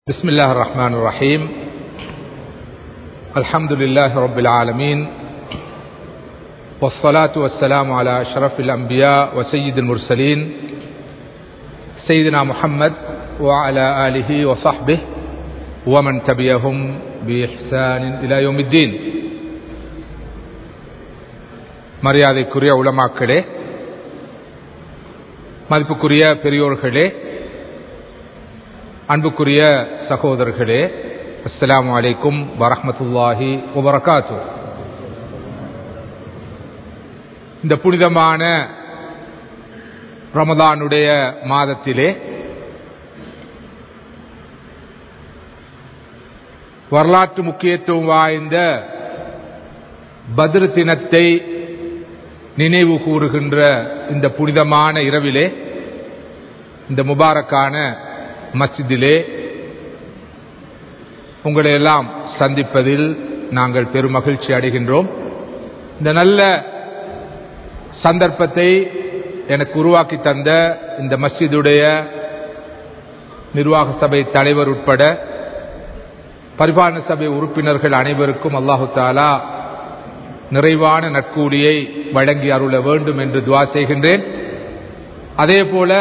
بسم الله الرحمن الرحيم الحمد لله رب العالمين والصلاة والسلام على أشرف الأنبياء وسيد المرسلين سيدنا محمد وعلى آله وصحبه ومن تبعهم بإحسان إلى يوم الدين மரியாதைக்குரிய உலமாக்களே மதிப்புக்குரிய பெரியோர்களே அன்புக்குரிய சகோதரர்களே அஸ்ஸலாமு அலைக்கும் வரஹமத்துல்லாஹி வபரகாத்து இந்த புனிதமான ரமதானுடைய மாதத்திலே வரலாற்று முக்கியத்துவம் வாய்ந்த பத்ரு தினத்தை நினைவு கூறுகின்ற இந்த புனிதமான இரவிலே இந்த முபாரக்கான மஸ்ஜிதிலே உங்களை எல்லாம் சந்திப்பதில் நாங்கள் பெருமகிழ்ச்சி அடைகின்றோம் இந்த நல்ல சந்தர்ப்பத்தை எனக்கு உருவாக்கி தந்த இந்த மஸ்ஜிதுடைய நிர்வாக சபை தலைவர் உட்பட பரிபாலன சபை உறுப்பினர்கள் அனைவருக்கும் அல்லாஹு தாலா நிறைவான நற்கூலியை வழங்கி அருள வேண்டும் என்று துவா செய்கின்றேன் அதே போல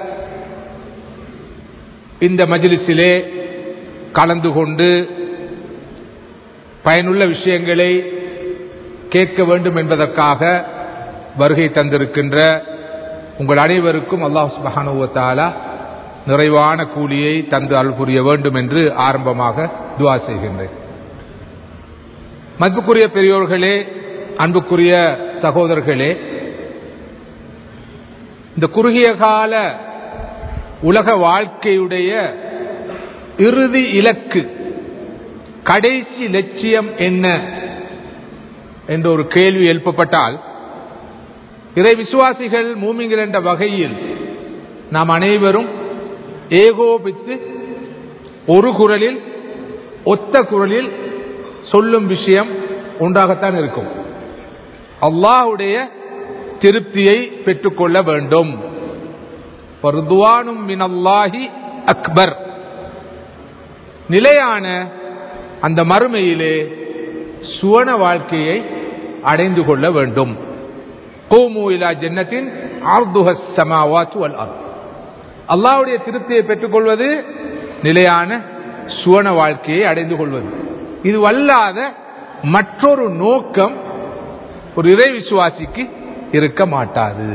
இந்த மஜிலிசிலே கலந்து கொண்டு பயனுள்ள விஷயங்களை கேட்க வேண்டும் என்பதற்காக வருகை தந்திருக்கின்ற உங்கள் அனைவருக்கும் அல்லாஹ் சுபஹானுவத்தாலா நிறைவான கூலியை தந்து அருள் புரிய வேண்டும் என்று ஆரம்பமாக துவா செய்கின்றேன் மதிப்புக்குரிய பெரியோர்களே அன்புக்குரிய சகோதரர்களே இந்த குறுகிய கால உலக வாழ்க்கையுடைய இறுதி இலக்கு கடைசி லட்சியம் என்ன என்ற ஒரு கேள்வி எழுப்பப்பட்டால் இறை விசுவாசிகள் மூமிங்கள் என்ற வகையில் நாம் அனைவரும் ஏகோபித்து ஒரு குரலில் ஒத்த குரலில் சொல்லும் விஷயம் ஒன்றாகத்தான் இருக்கும் அல்லாஹுடைய திருப்தியை பெற்றுக்கொள்ள வேண்டும் பர்துவானும் மினல்லாஹி அக்பர் நிலையான அந்த மறுமையிலே சுவன வாழ்க்கையை அடைந்து கொள்ள வேண்டும் கோமு இலா ஜன்னத்தின் ஆர்துஹஸ் சமாவாத்து அல் அல்லாவுடைய திருப்தியை பெற்றுக்கொள்வது நிலையான சுவன வாழ்க்கையை அடைந்து கொள்வது இது வல்லாத மற்றொரு நோக்கம் ஒரு இறை விசுவாசிக்கு இருக்க மாட்டாது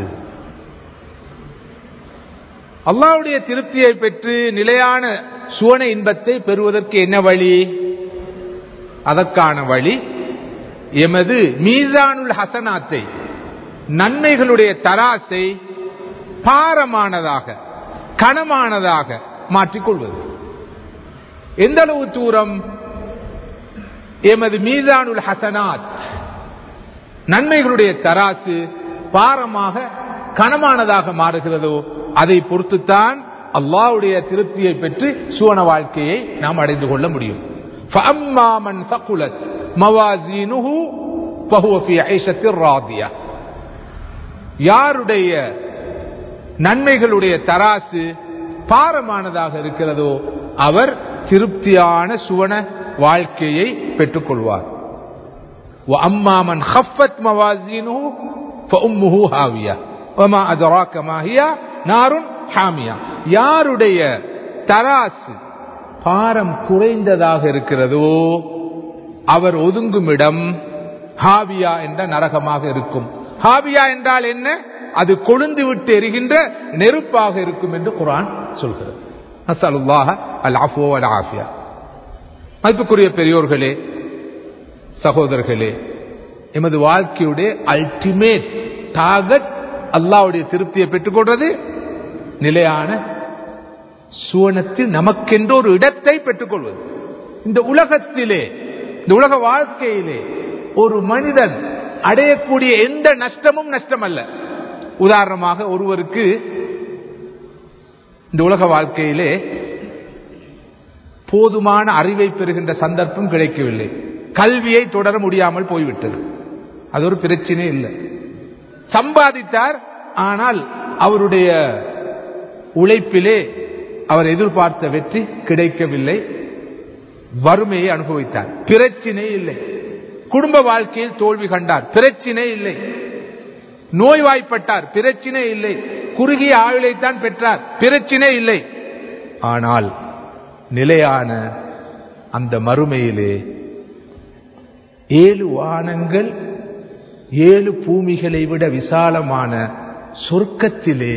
அல்லாவுடைய திருப்தியை பெற்று நிலையான சுவன இன்பத்தை பெறுவதற்கு என்ன வழி அதற்கான வழி எமது மீசானுல் ஹசனாத்தை நன்மைகளுடைய தராசை பாரமானதாக கனமானதாக மாற்றிக்கொள்வது எந்த அளவு தூரம் எமது மீசானுல் ஹசனாத் நன்மைகளுடைய தராசு பாரமாக கனமானதாக மாறுகிறதோ அதை பொறுத்துத்தான் அல்லாவுடைய திருப்தியை பெற்று சுவன வாழ்க்கையை நாம் அடைந்து கொள்ள முடியும் யாருடைய நன்மைகளுடைய தராசு பாரமானதாக இருக்கிறதோ அவர் திருப்தியான சுவன வாழ்க்கையை பெற்றுக் கொள்வார் அம்மாமன் ஹஃபத் மவாசீனு ஃபஉம்முஹு ஹாவியா வமா அதராக மாஹியா நாருன் ஹாமியா யாருடைய தராசு பாரம் குறைந்ததாக இருக்கிறதோ அவர் ஒதுங்கும் இடம் ஹாவியா என்ற நரகமாக இருக்கும் ஹாவியா என்றால் என்ன அது கொழுந்து விட்டு எரிகின்ற நெருப்பாக இருக்கும் என்று குரான் சொல்கிறது அசலுல்லாஹ அல் ஆஃபோ அல் ஆஃபியா மதிப்புக்குரிய பெரியோர்களே சகோதரர்களே எமது வாழ்க்கையுடைய அல்டிமேட் டாகட் அல்லாவுடைய திருப்தியை பெற்றுக்கொள்றது நிலையான சுவனத்தில் நமக்கென்று ஒரு இடத்தை பெற்றுக்கொள்வது இந்த உலகத்திலே இந்த உலக வாழ்க்கையிலே ஒரு மனிதன் அடையக்கூடிய எந்த நஷ்டமும் நஷ்டம் அல்ல உதாரணமாக ஒருவருக்கு இந்த உலக வாழ்க்கையிலே போதுமான அறிவை பெறுகின்ற சந்தர்ப்பம் கிடைக்கவில்லை கல்வியை தொடர முடியாமல் போய்விட்டது அது ஒரு பிரச்சனை இல்லை சம்பாதித்தார் ஆனால் அவருடைய உழைப்பிலே அவர் எதிர்பார்த்த வெற்றி கிடைக்கவில்லை வறுமையை அனுபவித்தார் பிரச்சினை இல்லை குடும்ப வாழ்க்கையில் தோல்வி கண்டார் பிரச்சினை இல்லை நோய்வாய்ப்பட்டார் பிரச்சினை இல்லை குறுகிய ஆயுளைத்தான் பெற்றார் பிரச்சினை இல்லை ஆனால் நிலையான அந்த மறுமையிலே ஏழு வானங்கள் ஏழு பூமிகளை விட விசாலமான சொர்க்கத்திலே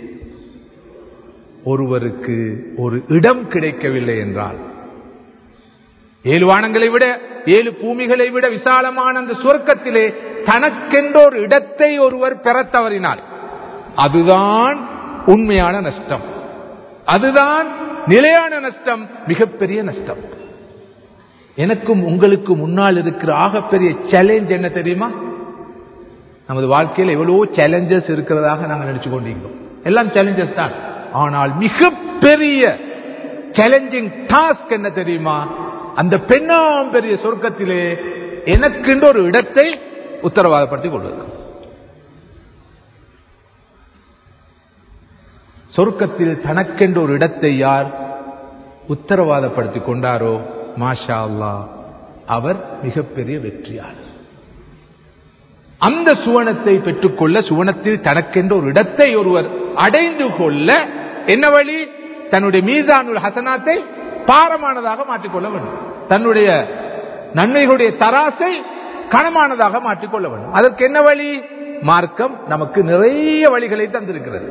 ஒருவருக்கு ஒரு இடம் கிடைக்கவில்லை என்றால் ஏழு வானங்களை விட ஏழு பூமிகளை விட விசாலமான அந்த சொர்க்கத்திலே தனக்கென்ற ஒரு இடத்தை ஒருவர் பெற தவறினார் அதுதான் உண்மையான நஷ்டம் அதுதான் நிலையான நஷ்டம் மிகப்பெரிய நஷ்டம் எனக்கும் உங்களுக்கு முன்னால் இருக்கிற ஆகப்பெரிய சேலஞ்ச் என்ன தெரியுமா நமது வாழ்க்கையில் எவ்வளவோ சேலஞ்சஸ் இருக்கிறதாக நாங்கள் நினைச்சு கொண்டிருக்கிறோம் எல்லாம் சேலஞ்சஸ் தான் ஆனால் மிகப்பெரிய சேலஞ்சிங் டாஸ்க் என்ன தெரியுமா அந்த பெண்ணாம் பெரிய சொர்க்கத்திலே எனக்கென்று ஒரு இடத்தை உத்தரவாதப்படுத்திக் கொள்வது சொர்க்கத்தில் தனக்கென்று ஒரு இடத்தை யார் உத்தரவாதப்படுத்திக் கொண்டாரோ மாஷா அல்லா அவர் மிகப்பெரிய வெற்றியாளர் அந்த சுவனத்தை பெற்றுக்கொள்ள சுவனத்தில் தனக்கென்ற ஒரு இடத்தை ஒருவர் அடைந்து கொள்ள என்ன வழி தன்னுடைய மீசானுல் ஹசனாத்தை பாரமானதாக மாற்றிக்கொள்ள வேண்டும் தன்னுடைய நன்மைகளுடைய தராசை கனமானதாக மாற்றிக்கொள்ள வேண்டும் அதற்கு என்ன வழி மார்க்கம் நமக்கு நிறைய வழிகளை தந்திருக்கிறது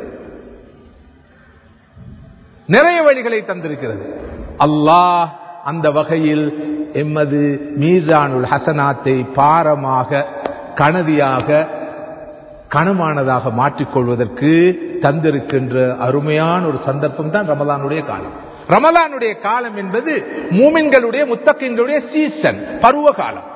நிறைய வழிகளை தந்திருக்கிறது அல்லாஹ் அந்த வகையில் எம்மது மீசானுல் ஹசனாத்தை பாரமாக கனதியாக கனமானதாக மாற்றிக்கொள்வதற்கு தந்திருக்கின்ற அருமையான ஒரு சந்தர்ப்பம் தான் ரமலானுடைய காலம் ரமலானுடைய காலம் என்பது மூமின்களுடைய முத்தக்கின்களுடைய சீசன் பருவ காலம்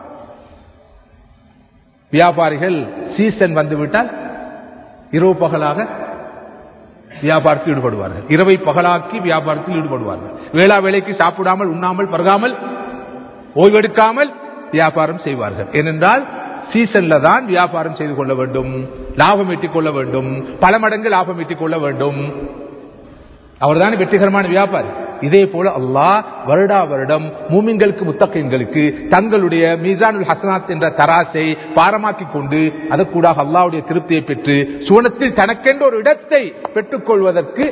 வியாபாரிகள் சீசன் வந்துவிட்டால் இரவு பகலாக வியாபாரத்தில் ஈடுபடுவார்கள் இரவை பகலாக்கி வியாபாரத்தில் ஈடுபடுவார்கள் வேளா வேலைக்கு சாப்பிடாமல் உண்ணாமல் பருகாமல் ஓய்வெடுக்காமல் வியாபாரம் செய்வார்கள் ஏனென்றால் சீசன்ல தான் வியாபாரம் செய்து கொள்ள வேண்டும் லாபம் ஈட்டிக் கொள்ள வேண்டும் பல மடங்கு லாபம் ஈட்டிக் கொள்ள வேண்டும் அவர்தான் வெற்றிகரமான வியாபாரி இதே போல அல்லாஹ் வருடா வருடம் மூமின்களுக்கு முத்தகைங்களுக்கு தங்களுடைய மீசானுல் ஹசனாத் என்ற தராசை பாரமாக்கிக் கொண்டு அதற்கூடாக அல்லாவுடைய திருப்தியை பெற்று சுவனத்தில் தனக்கென்ற ஒரு இடத்தை பெற்றுக் கொள்வதற்கு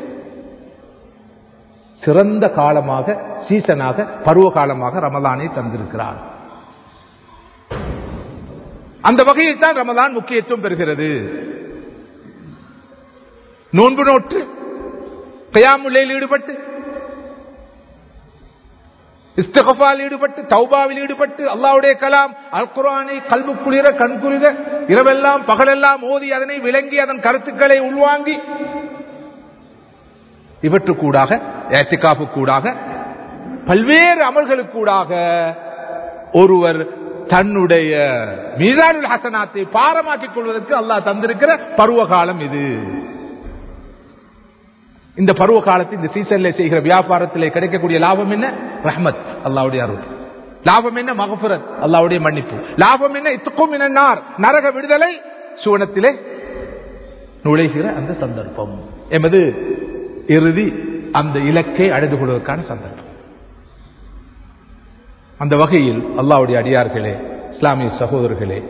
சிறந்த காலமாக சீசனாக பருவ காலமாக ரமலானை தந்திருக்கிறார் அந்த வகையில் தான் ரமலான் முக்கியத்துவம் பெறுகிறது நோன்பு நோட்டு கயாமுல்லையில் ஈடுபட்டு இஸ்தகஃபால் ஈடுபட்டு தௌபாவில் ஈடுபட்டு அல்லாவுடைய கலாம் அல் குரானை கல்பு குளிர கண் குளிர இரவெல்லாம் பகலெல்லாம் ஓதி அதனை விளங்கி அதன் கருத்துக்களை உள்வாங்கி இவற்றுக்கூடாக ஏத்திகாப்பு கூடாக பல்வேறு அமல்களுக்கூடாக ஒருவர் தன்னுடைய மீதானுல் ஹசனாத்தை பாரமாக்கிக் கொள்வதற்கு அல்லாஹ் தந்திருக்கிற பருவ காலம் இது இந்த பருவ காலத்தில் இந்த சீசன்ல செய்கிற வியாபாரத்தில் கிடைக்கக்கூடிய லாபம் என்ன ரஹ்மத் அல்லாவுடைய அருள் லாபம் என்ன மகபுரத் அல்லாவுடைய மன்னிப்பு லாபம் என்ன இத்துக்கும் நார் நரக விடுதலை சுவனத்திலே நுழைகிற அந்த சந்தர்ப்பம் எமது இறுதி அந்த இலக்கை அடைந்து கொள்வதற்கான சந்தர்ப்பம் அந்த வகையில் அல்லாவுடைய அடியார்களே இஸ்லாமிய சகோதரர்களே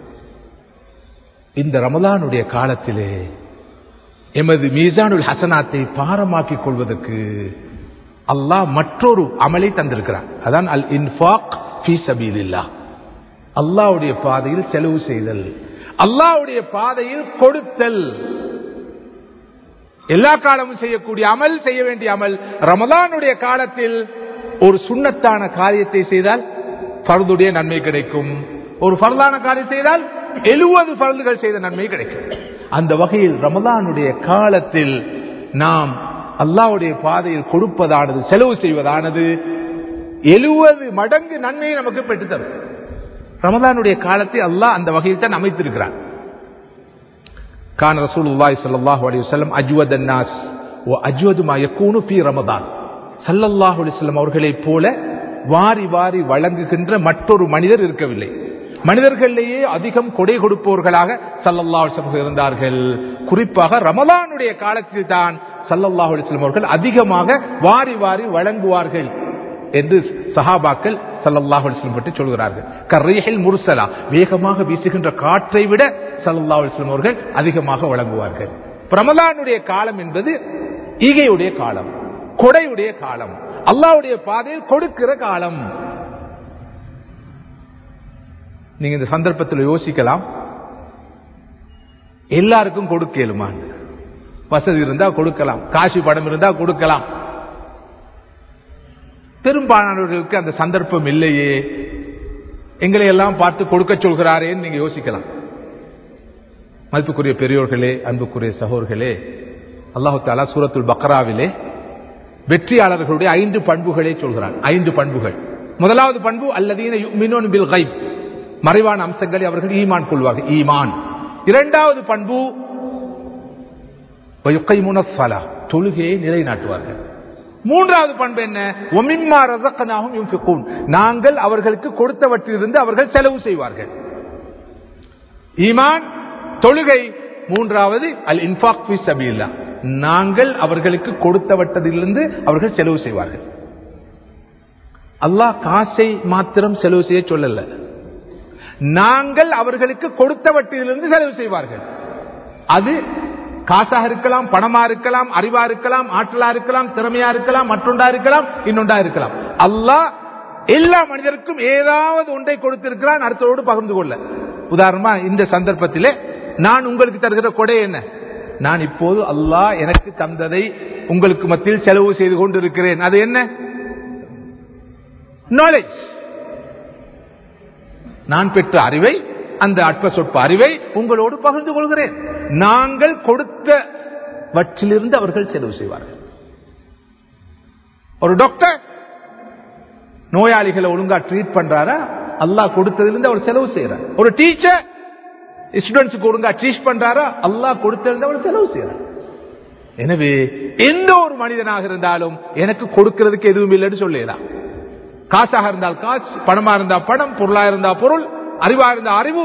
இந்த ரமலானுடைய காலத்திலே எமது மீசானுல் ஹசனாத்தை பாரமாக்கிக் கொள்வதற்கு அல்லாஹ் மற்றொரு அமலை தந்திருக்கிறார் அதான் அல் இன்ஃபாக் ஃபீசபீலில்லா அல்லாவுடைய பாதையில் செலவு செய்தல் அல்லாவுடைய பாதையில் கொடுத்தல் எல்லா காலமும் செய்யக்கூடிய அமல் செய்ய வேண்டிய அமல் ரமலானுடைய காலத்தில் ஒரு சுண்ணத்தான காரியத்தை செய்தால் பருதுடைய நன்மை கிடைக்கும் ஒரு பரதான காரியம் செய்தால் எழுபது பருதுகள் செய்த நன்மை கிடைக்கும் அந்த வகையில் ரமலானுடைய காலத்தில் நாம் அல்லாவுடைய பாதையில் கொடுப்பதானது செலவு செய்வதானது எழுபது மடங்கு நன்மையை நமக்கு பெற்றுத்தரும் ரமலானுடைய காலத்தை அல்லாஹ் அந்த வகையில் தான் அமைத்திருக்கிறான் கான் ரசூல் உல்லாய் சல்லாஹூ அலி வல்லம் அஜ்வத் அன்னாஸ் ஓ அஜ்வது மா யக்கூனு பி ரமதான் சல்லல்லாஹு அலிஸ்லம் அவர்களைப் போல வாரி வாரி வழங்குகின்ற மற்றொரு மனிதர் இருக்கவில்லை மனிதர்களிலேயே அதிகம் கொடை கொடுப்பவர்களாக சல்லல்லா இருந்தார்கள் குறிப்பாக ரமலானுடைய காலத்தில் தான் சல்லல்லாஹு அலைஹி வஸல்லம் அவர்கள் அதிகமாக வாரி வாரி வழங்குவார்கள் என்று சஹாபாக்கள் சல்லல்லாஹு அலைஹி வஸல்லம் பற்றி சொல்கிறார்கள் கர்ரீஹில் முர்சலா வேகமாக வீசுகின்ற காற்றை விட சல்லல்லாஹு அலைஹி வஸல்லம் அவர்கள் அதிகமாக வழங்குவார்கள் ரமலானுடைய காலம் என்பது ஈகையுடைய காலம் கொடையுடைய காலம் அல்லாஹ்வுடைய பாதையில் கொடுக்கிற காலம் நீங்க இந்த சந்தர்ப்பத்தில் யோசிக்கலாம் எல்லாருக்கும் கொடுக்கலுமா வசதி இருந்தா கொடுக்கலாம் காசு படம் இருந்தா கொடுக்கலாம் பெரும்பாலானவர்களுக்கு அந்த சந்தர்ப்பம் இல்லையே எங்களை எல்லாம் பார்த்து கொடுக்க சொல்கிறாரேன்னு நீங்க யோசிக்கலாம் மதிப்புக்குரிய பெரியோர்களே அன்புக்குரிய சகோர்களே அல்லாஹு தாலா சூரத்துல் பக்ராவிலே வெற்றியாளர்களுடைய ஐந்து பண்புகளை சொல்கிறான் ஐந்து பண்புகள் முதலாவது பண்பு அல்லதீன யுமினூன் பில் கைப் மறைவான அம்சங்களை அவர்கள் ஈமான் கொள்வார்கள் ஈமான் இரண்டாவது பண்பு வயுக்கைமுன ஸலா, தொழுகையை நிலைநாட்டுவார்கள் மூன்றாவது பண்பு என்ன ஒமிம்மா ரஸக்னாஹும் யுன்ஃபிகூன் நாங்கள் அவர்களுக்கு கொடுத்தவற்றிலிருந்து அவர்கள் செலவு செய்வார்கள் ஈமான் தொழுகை மூன்றாவது அல் இன்ஃபாக் ஃபீ சபீலில்லாஹ் நாங்கள் அவர்களுக்கு கொடுத்தவற்றதிலிருந்து அவர்கள் செலவு செய்வார்கள் அல்லாஹ் காசை மாத்திரம் செலவு செய்ய சொல்லல நாங்கள் அவர்களுக்கு கொடுத்தவற்றிலிருந்து செலவு செய்வார்கள் அது காசாக இருக்கலாம் பணமா இருக்கலாம் அறிவா இருக்கலாம் ஆற்றலா இருக்கலாம் திறமையா இருக்கலாம் மற்றொன்றா இருக்கலாம் இன்னொன்றா இருக்கலாம் அல்லாஹ் எல்லா மனிதருக்கும் ஏதாவது ஒன்றை கொடுத்திருக்கிறான் அடுத்ததோடு பகிர்ந்து கொள்ள உதாரணமா இந்த சந்தர்ப்பத்திலே நான் உங்களுக்கு தருகிற கொடை என்ன நான் இப்போது அல்லாஹ் எனக்கு தந்ததை உங்களுக்கு மத்தியில் செலவு செய்து கொண்டிருக்கிறேன் அது என்ன நாலேஜ் நான் பெற்ற அறிவை அந்த அற்ப சொற்ப அறிவை உங்களோடு பகிர்ந்து கொள்கிறேன் நாங்கள் கொடுத்த வற்றிலிருந்து அவர்கள் செலவு செய்வார்கள் ஒரு டாக்டர் நோயாளிகளை ஒழுங்கா ட்ரீட் பண்றாரா அல்லாஹ் கொடுத்ததிலிருந்து அவர் செலவு செய்யறார் ஒரு டீச்சர் ஸ்டூடெண்ட்ஸுக்கு ஒழுங்கா டீச் பண்றாரா அல்லாஹ் கொடுத்ததிலிருந்து அவர் செலவு செய்யறார் எனவே எந்த ஒரு மனிதனாக இருந்தாலும் எனக்கு கொடுக்கிறதுக்கு எதுவும் இல்லைன்னு சொல்லலாம் காசாக இருந்தால் காசு பணமா இருந்தா பணம் பொருளா இருந்தா பொருள் அறிவா இருந்தா அறிவு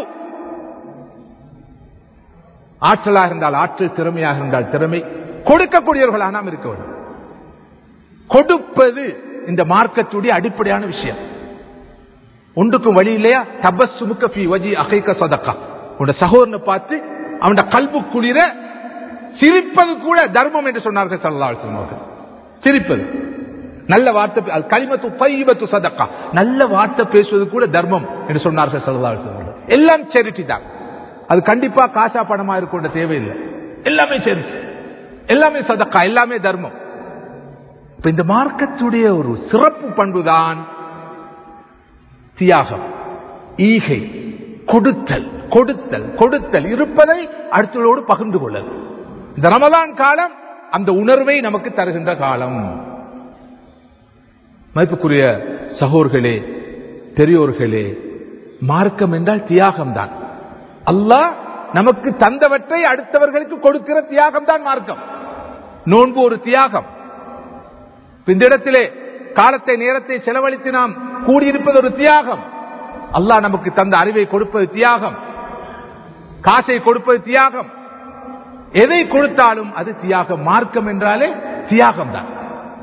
ஆற்றலாக இருந்தால் ஆற்றல் திறமையாக இருந்தால் திறமை கொடுக்கக்கூடியவர்களாக நாம் இருக்க வேண்டும் கொடுப்பது இந்த மார்க்கத்துடைய அடிப்படையான விஷயம் ஒன்றுக்கும் வழி இல்லையா தபசுமுக்க ஃபி வஜி அகைக்க சதக்கா உன்னோட சகோதரனை பார்த்து அவனோட கல்பு குளிர சிரிப்பது கூட தர்மம் என்று சொன்னார்கள் சல்லல்லாஹு அலைஹி வஸல்லம் அவர்கள் சிரிப்பது நல்ல வார்த்தை அது கலிமத்து பைபத்து சதக்கா நல்ல வார்த்தை பேசுவது கூட தர்மம் என்று சொன்னார்கள் சல்லல்லாஹு அலைஹி வஸல்லம் அவர்கள். எல்லாம் சேரிட்டி தான் அது கண்டிப்பா காசா பணமா இருக்கின்ற தேவையில்லை எல்லாமே சேரிட்டி எல்லாமே சதக்கா எல்லாமே தர்மம் இப்ப இந்த மார்க்கத்துடைய ஒரு சிறப்பு பண்புதான் தியாகம் ஈகை கொடுத்தல் கொடுத்தல் கொடுத்தல் இருப்பதை அடுத்தவர்களோடு பகிர்ந்து கொள்ளல் இந்த ரமலான் காலம் அந்த உணர்வை நமக்கு தருகின்ற காலம் மதிப்புக்குரிய சகோர்களே பெரியோர்களே மார்க்கம் என்றால் தியாகம் தான் அல்லாஹ் நமக்கு தந்தவற்றை அடுத்தவர்களுக்கு கொடுக்கிற தியாகம் தான் மார்க்கம் நோன்பு ஒரு தியாகம் இந்த இடத்திலே காலத்தை நேரத்தை செலவழித்து நாம் கூடியிருப்பது ஒரு தியாகம் அல்லாஹ் நமக்கு தந்த அறிவை கொடுப்பது தியாகம் காசை கொடுப்பது தியாகம் எதை கொடுத்தாலும் அது தியாகம் மார்க்கம் என்றாலே தியாகம் தான்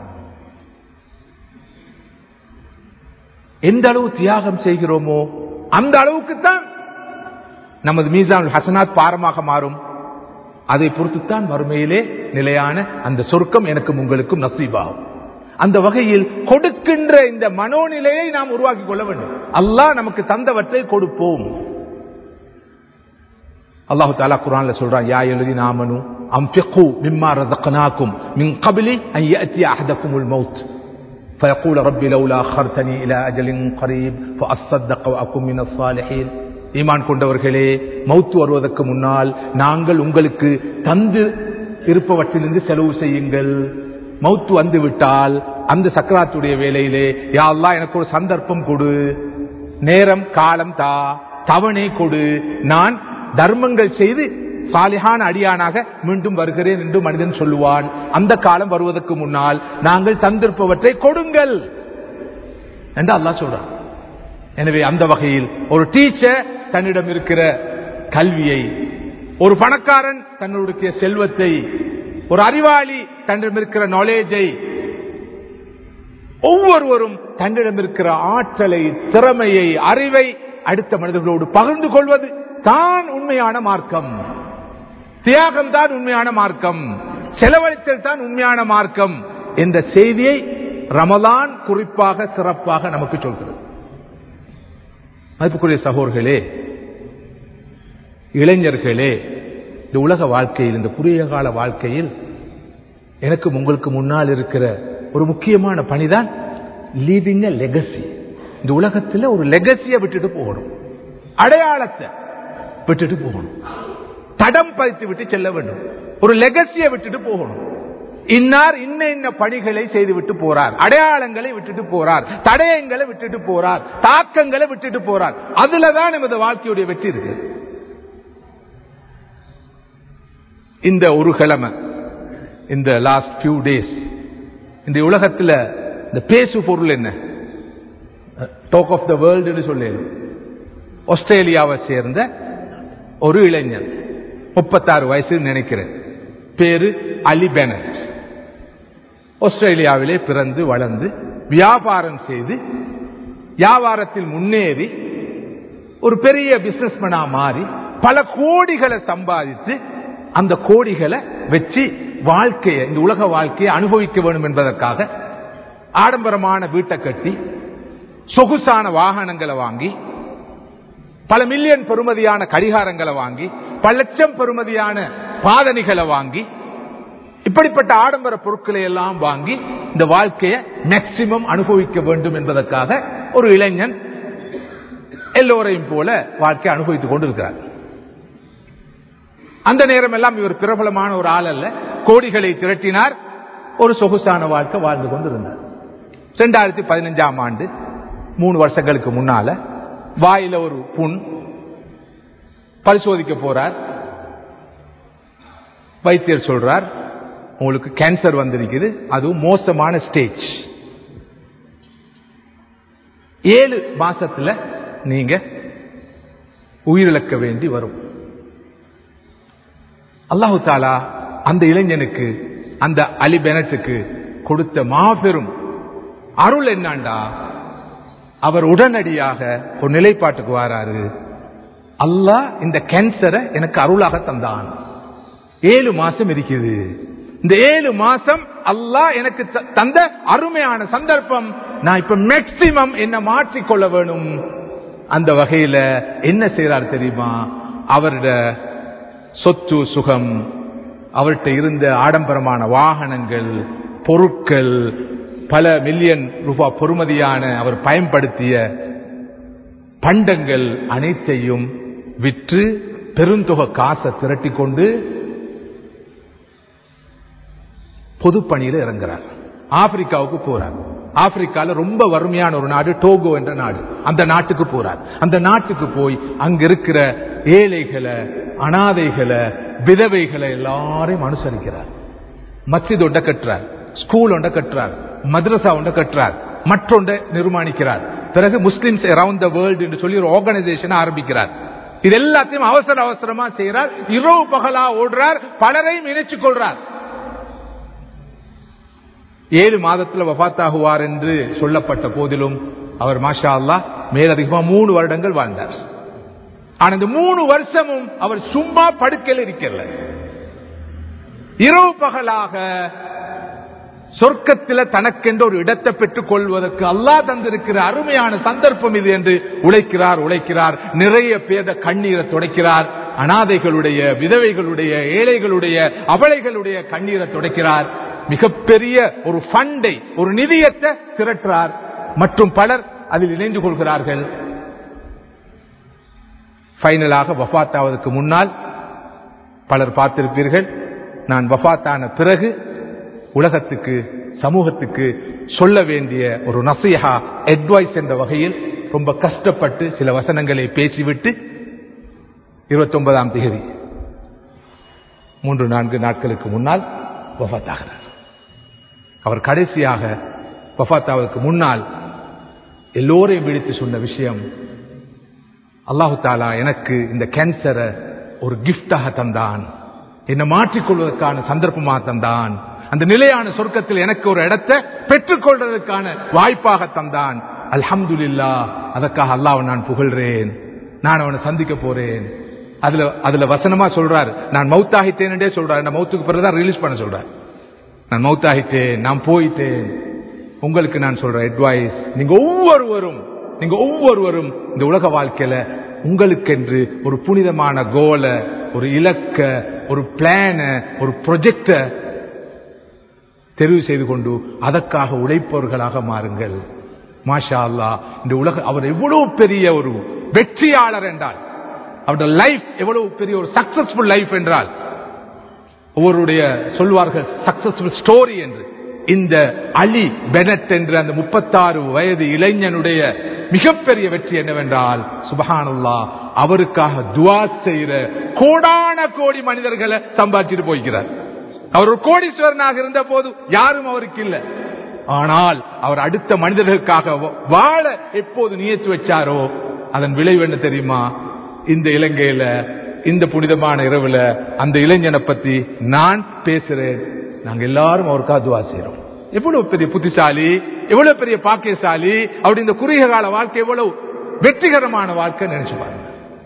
எந்த அளவு தியாகம் செய்கிறோமோ அந்த அளவுக்கு தான் நமது மீசான் ஹசனாத் பாரமாக மாறும் அதை பொறுத்துத்தான் மறுமையிலே நிலையான அந்த சொர்க்கம் எனக்கும் உங்களுக்கும் நசீபாகும் அந்த வகையில் கொடுக்கின்ற இந்த மனோநிலையை நாம் உருவாக்கி கொள்ள வேண்டும் அல்லாஹ் நமக்கு தந்தவற்றை கொடுப்போம் அல்லாஹு தாலா குரான்ல சொல்றான் யா எழுதி நாமனு அம்ஃபிகு மிம்மா ரஸக்னாக்கும் மின் கபிலி அன் யஅதி அஹதகுமுல் மௌத் فيقول ربي لولا أخرتني إلى أجل قريب فأصدق وأكون من الصالحين ஈமான் கொண்டவர்களே மௌத்து வருவதற்கு முன்னால் நாங்கள் உங்களுக்கு தந்து இருப்பவற்றிலிருந்து செலவு செய்யுங்கள் மௌத்து வந்து விட்டால் அந்த சக்கராத்துடைய வேலையிலே யா அல்லாஹ் எனக்கு ஒரு சந்தர்ப்பம் கொடு நேரம் காலம் தா தவணை கொடு நான் தர்மங்கள் செய்து சாலிஹான அடியானாக மீண்டும் வருகிறேன் என்று மனிதன் சொல்லுவான் அந்த காலம் வருவதற்கு முன்னால் நாங்கள் தந்திருப்பவற்றை கொடுங்கள் என்று அல்லாஹ் சொல்றான் எனவே அந்த வகையில் ஒரு டீச்சர் தன்னிடம் இருக்கிற கல்வியை ஒரு பணக்காரன் தன்னுடைய செல்வத்தை ஒரு அறிவாளி தன்னிடம் இருக்கிற நாலேஜை ஒவ்வொருவரும் தன்னிடம் இருக்கிற ஆற்றலை திறமையை அறிவை அடுத்த மனிதர்களோடு பகிர்ந்து கொள்வது தான் உண்மையான மார்க்கம் தியாகம் தான் உண்மையான மார்க்கம் செலவழித்தல் தான் உண்மையான மார்க்கம் என்ற செய்தியை ரமலான் குறிப்பாக சிறப்பாக நமக்கு சொல்கிறது மதிப்புக்குரிய சகோதர்களே இளைஞர்களே இந்த உலக வாழ்க்கையில் இந்த குறுகிய கால வாழ்க்கையில் எனக்கும் உங்களுக்கு முன்னால் இருக்கிற ஒரு முக்கியமான பணிதான் லீவிங் அ லெகசி இந்த உலகத்தில் ஒரு லெகசியை விட்டுட்டு போகணும் அடையாளத்தை விட்டுட்டு போகணும் தடம் பதித்து விட்டு செல்ல வேண்டும் ஒரு லெகசியை விட்டுட்டு போகணும் இன்னார் இன்ன இன்ன பணிகளை செய்து விட்டு போறார் அடையாளங்களை விட்டுட்டு போறார் தடயங்களை விட்டுட்டு போறார் தாக்கங்களை விட்டுட்டு போறார் அதுலதான் நமது வாழ்க்கையுடைய வெற்றி இருக்கு இந்த ஒரு கிழமை இந்த லாஸ்ட் ஃபியூ டேஸ் இந்த உலகத்தில் இந்த பேசு பொருள் என்ன டாக் ஆஃப் த வேர்ல்டு சொல்லி ஆஸ்திரேலியாவை சேர்ந்த ஒரு இளைஞன் முப்பத்தாறு வயசு நினைக்கிறேன் பேரு அலி பெனட் ஆஸ்திரேலியாவிலே பிறந்து வளர்ந்து வியாபாரம் செய்து வியாபாரத்தில் முன்னேறி ஒரு பெரிய பிசினஸ்மேனா மாறி பல கோடிகளை சம்பாதித்து அந்த கோடிகளை வச்சு வாழ்க்கையை இந்த உலக வாழ்க்கையை அனுபவிக்க வேண்டும் என்பதற்காக ஆடம்பரமான வீட்டை கட்டி சொகுசான வாகனங்களை வாங்கி பல மில்லியன் பெறுமதியான கடிகாரங்களை வாங்கி பல லட்சம் பெறுமதியான பாதணிகளை வாங்கி இப்படிப்பட்ட ஆடம்பர பொருட்களை எல்லாம் வாங்கி இந்த வாழ்க்கையை மேக்சிமம் அனுபவிக்க வேண்டும் என்பதற்காக ஒரு இளைஞன் எல்லோரையும் போல வாழ்க்கையை அனுபவித்துக் கொண்டிருக்கிறார் அந்த நேரம் எல்லாம் இவர் பிரபலமான ஒரு ஆள் அல்ல கோடிகளை திரட்டினார் ஒரு சொகுசான வாழ்க்கை வாழ்ந்து கொண்டிருந்தார் இரண்டாயிரத்தி பதினஞ்சாம் ஆண்டு மூணு வருஷங்களுக்கு முன்னால வாயில ஒரு புண் பரிசோதிக்க போறார் வைத்தியர் சொல்றார் உங்களுக்கு கேன்சர் வந்திருக்குது அதுவும் மோசமான ஸ்டேஜ் ஏழு மாசத்துல நீங்க உயிரிழக்க வேண்டி வரும் அல்லாஹு தாலா அந்த இளைஞனுக்கு அந்த அலி பெனட்டுக்கு கொடுத்த மாபெரும் அருள் என்னாண்டா அவர் உடனடியாக ஒரு நிலைப்பாட்டுக்கு வராரு அல்லாஹ் இந்த கேன்சரை எனக்கு அருளாக தந்தான் ஏழு மாசம் இருக்குது இந்த ஏழு மாசம் அல்லாஹ் எனக்கு தந்த அருமையான சந்தர்ப்பம் நான் இப்ப மேக்சிமம் என்ன மாற்றிக்கொள்ள வேணும் அந்த வகையில என்ன செய்யறார் தெரியுமா அவருடைய சொத்து சுகம் அவர்கிட்ட இருந்த ஆடம்பரமான வாகனங்கள் பொருட்கள் பல மில்லியன் ரூபாய் பொறுமதியான அவர் பயன்படுத்திய பண்டங்கள் அனைத்தையும் விற்று பெருந்தொகை காசை திரட்டி கொண்டு பொதுப்பணியில் இறங்குறார் ஆப்பிரிக்காவுக்கு போறார் ஆப்பிரிக்கால ரொம்ப வறுமையான ஒரு நாடு டோகோ என்ற நாடு அந்த நாட்டுக்கு போறார் அந்த நாட்டுக்கு போய் அங்க இருக்கிற ஏழைகளை அனாதைகளை விதவைகளை எல்லாரையும் அனுசரிக்கிறார் மஸ்ஜித் ஒன்றை கட்டுறார் ஸ்கூல் ஒன்றை கட்டுறார் மദ്രസா ஒன்றை கட்டுறார் மற்றொன்றை நிர்மாணிக்கிறார் பிறகு முஸ்லிம்ஸ் அரவுண்ட் த வேர்ல்டு என்று சொல்லி ஒரு ஆர்கனைசேஷன் ஆரம்பிக்கிறார் இது எல்லாத்தையும் அவசர அவசரமா செய்யறார் இரவு பகலா ஓடுறார் பலரையும் இணைச்சுக் கொள்றார் ஏழு மாதத்துல வபாத்தாகுவார் என்று சொல்லப்பட்ட போதிலும் அவர் மாஷா அல்லா மேலதிகமா மூணு வருடங்கள் வாழ்ந்தார் ஆனா இந்த மூணு வருஷமும் அவர் சும்மா படுக்கையில் இருக்கல இரவு பகலாக சொர்க்கத்தில் தனக்கென்று ஒரு இடத்தை பெற்றுக் கொள்வதற்கு அல்லாஹ் தந்திருக்கிற அருமையான சந்தர்ப்பம் இது என்று உழைக்கிறார் உழைக்கிறார் நிறைய பேத கண்ணீரை துடைக்கிறார் அனாதைகளுடைய விதவைகளுடைய ஏழைகளுடைய அவளைகளுடைய கண்ணீரை துடைக்கிறார் மிகப்பெரிய ஒரு ஃபண்டை ஒரு நிதியத்தை திரட்டுறார் மற்றும் பலர் அதில் இணைந்து கொள்கிறார்கள் ஃபைனலாக வஃபாத்தாவதற்கு முன்னால் பலர் பார்த்திருப்பீர்கள் நான் வஃபாத்தான பிறகு உலகத்துக்கு சமூகத்துக்கு சொல்ல வேண்டிய ஒரு நசையா அட்வைஸ் என்ற வகையில் ரொம்ப கஷ்டப்பட்டு சில வசனங்களை பேசிவிட்டு இருபத்தி ஒன்பதாம் தேதி மூன்று நான்கு நாட்களுக்கு முன்னால் வஃத்தாகிறார் அவர் கடைசியாக வஃத்தாவதற்கு முன்னால் எல்லோரையும் விழித்து சொன்ன விஷயம் அல்லாஹு தாலா எனக்கு இந்த கேன்சரை ஒரு கிஃப்டாக தந்தான் என்னை மாற்றிக்கொள்வதற்கான சந்தர்ப்பமாக தந்தான் அந்த நிலையான சொர்க்கத்தில் எனக்கு ஒரு இடத்தை பெற்றுக்கொள்றதுக்கான வாய்ப்பாக தந்தான் அல்ஹம்துலில்லா அதற்காக அல்லாஹ் நான் புகழ்றேன் நான் அவனை சந்திக்க போறேன் அதுல அதுல வசனமா சொல்றாரு நான் மௌத்தாகிட்டேன் சொல்றாரு நான் மௌத்துக்கு பிறகுதான் ரிலீஸ் பண்ண சொல்றேன் நான் மௌத்தாகிட்டேன் நான் போயிட்டேன் உங்களுக்கு நான் சொல்றேன் அட்வைஸ் நீங்க ஒவ்வொருவரும் நீங்க ஒவ்வொருவரும் இந்த உலக வாழ்க்கையில உங்களுக்கென்று ஒரு புனிதமான கோல ஒரு இலக்க ஒரு பிளான ஒரு ப்ரொஜெக்ட தெரிவு செய்து கொண்டு அதற்காக உழைப்பவர்களாக மாறுங்கள் மாஷா அல்லா இந்த உலக அவர் எவ்வளவு பெரிய ஒரு வெற்றியாளர் என்றால் அவருடைய லைஃப் எவ்வளவு பெரிய ஒரு சக்சஸ்ஃபுல் லைஃப் என்றால் ஒவ்வொருடைய சொல்வார்கள் சக்சஸ்ஃபுல் ஸ்டோரி என்று இந்த அலி பெனட் என்ற அந்த முப்பத்தாறு வயது இளைஞனுடைய மிகப்பெரிய வெற்றி என்னவென்றால் சுபஹானுல்லா அவருக்காக துவா செய்கிற கோடான கோடி மனிதர்களை சம்பாதிச்சுட்டு போய்க்கிறார் அவர் ஒரு கோடீஸ்வரனாக இருந்த போது யாரும் அவருக்கு இல்லை ஆனால் அவர் அடுத்த மனிதர்களுக்காக வாழ எப்போது நியத்து வச்சாரோ அதன் விளைவு என்ன தெரியுமா இந்த இலங்கையில இந்த புனிதமான இரவுல அந்த இளைஞனை பத்தி நான் பேசுறேன் நாங்க எல்லாரும் அவருக்காக துவா செய்யறோம் எவ்வளவு பெரிய புத்திசாலி எவ்வளவு பெரிய பாக்கியசாலி அப்படி இந்த குறுகிய கால வாழ்க்கை எவ்வளவு வெற்றிகரமான வாழ்க்கை நினைச்சு பாருங்க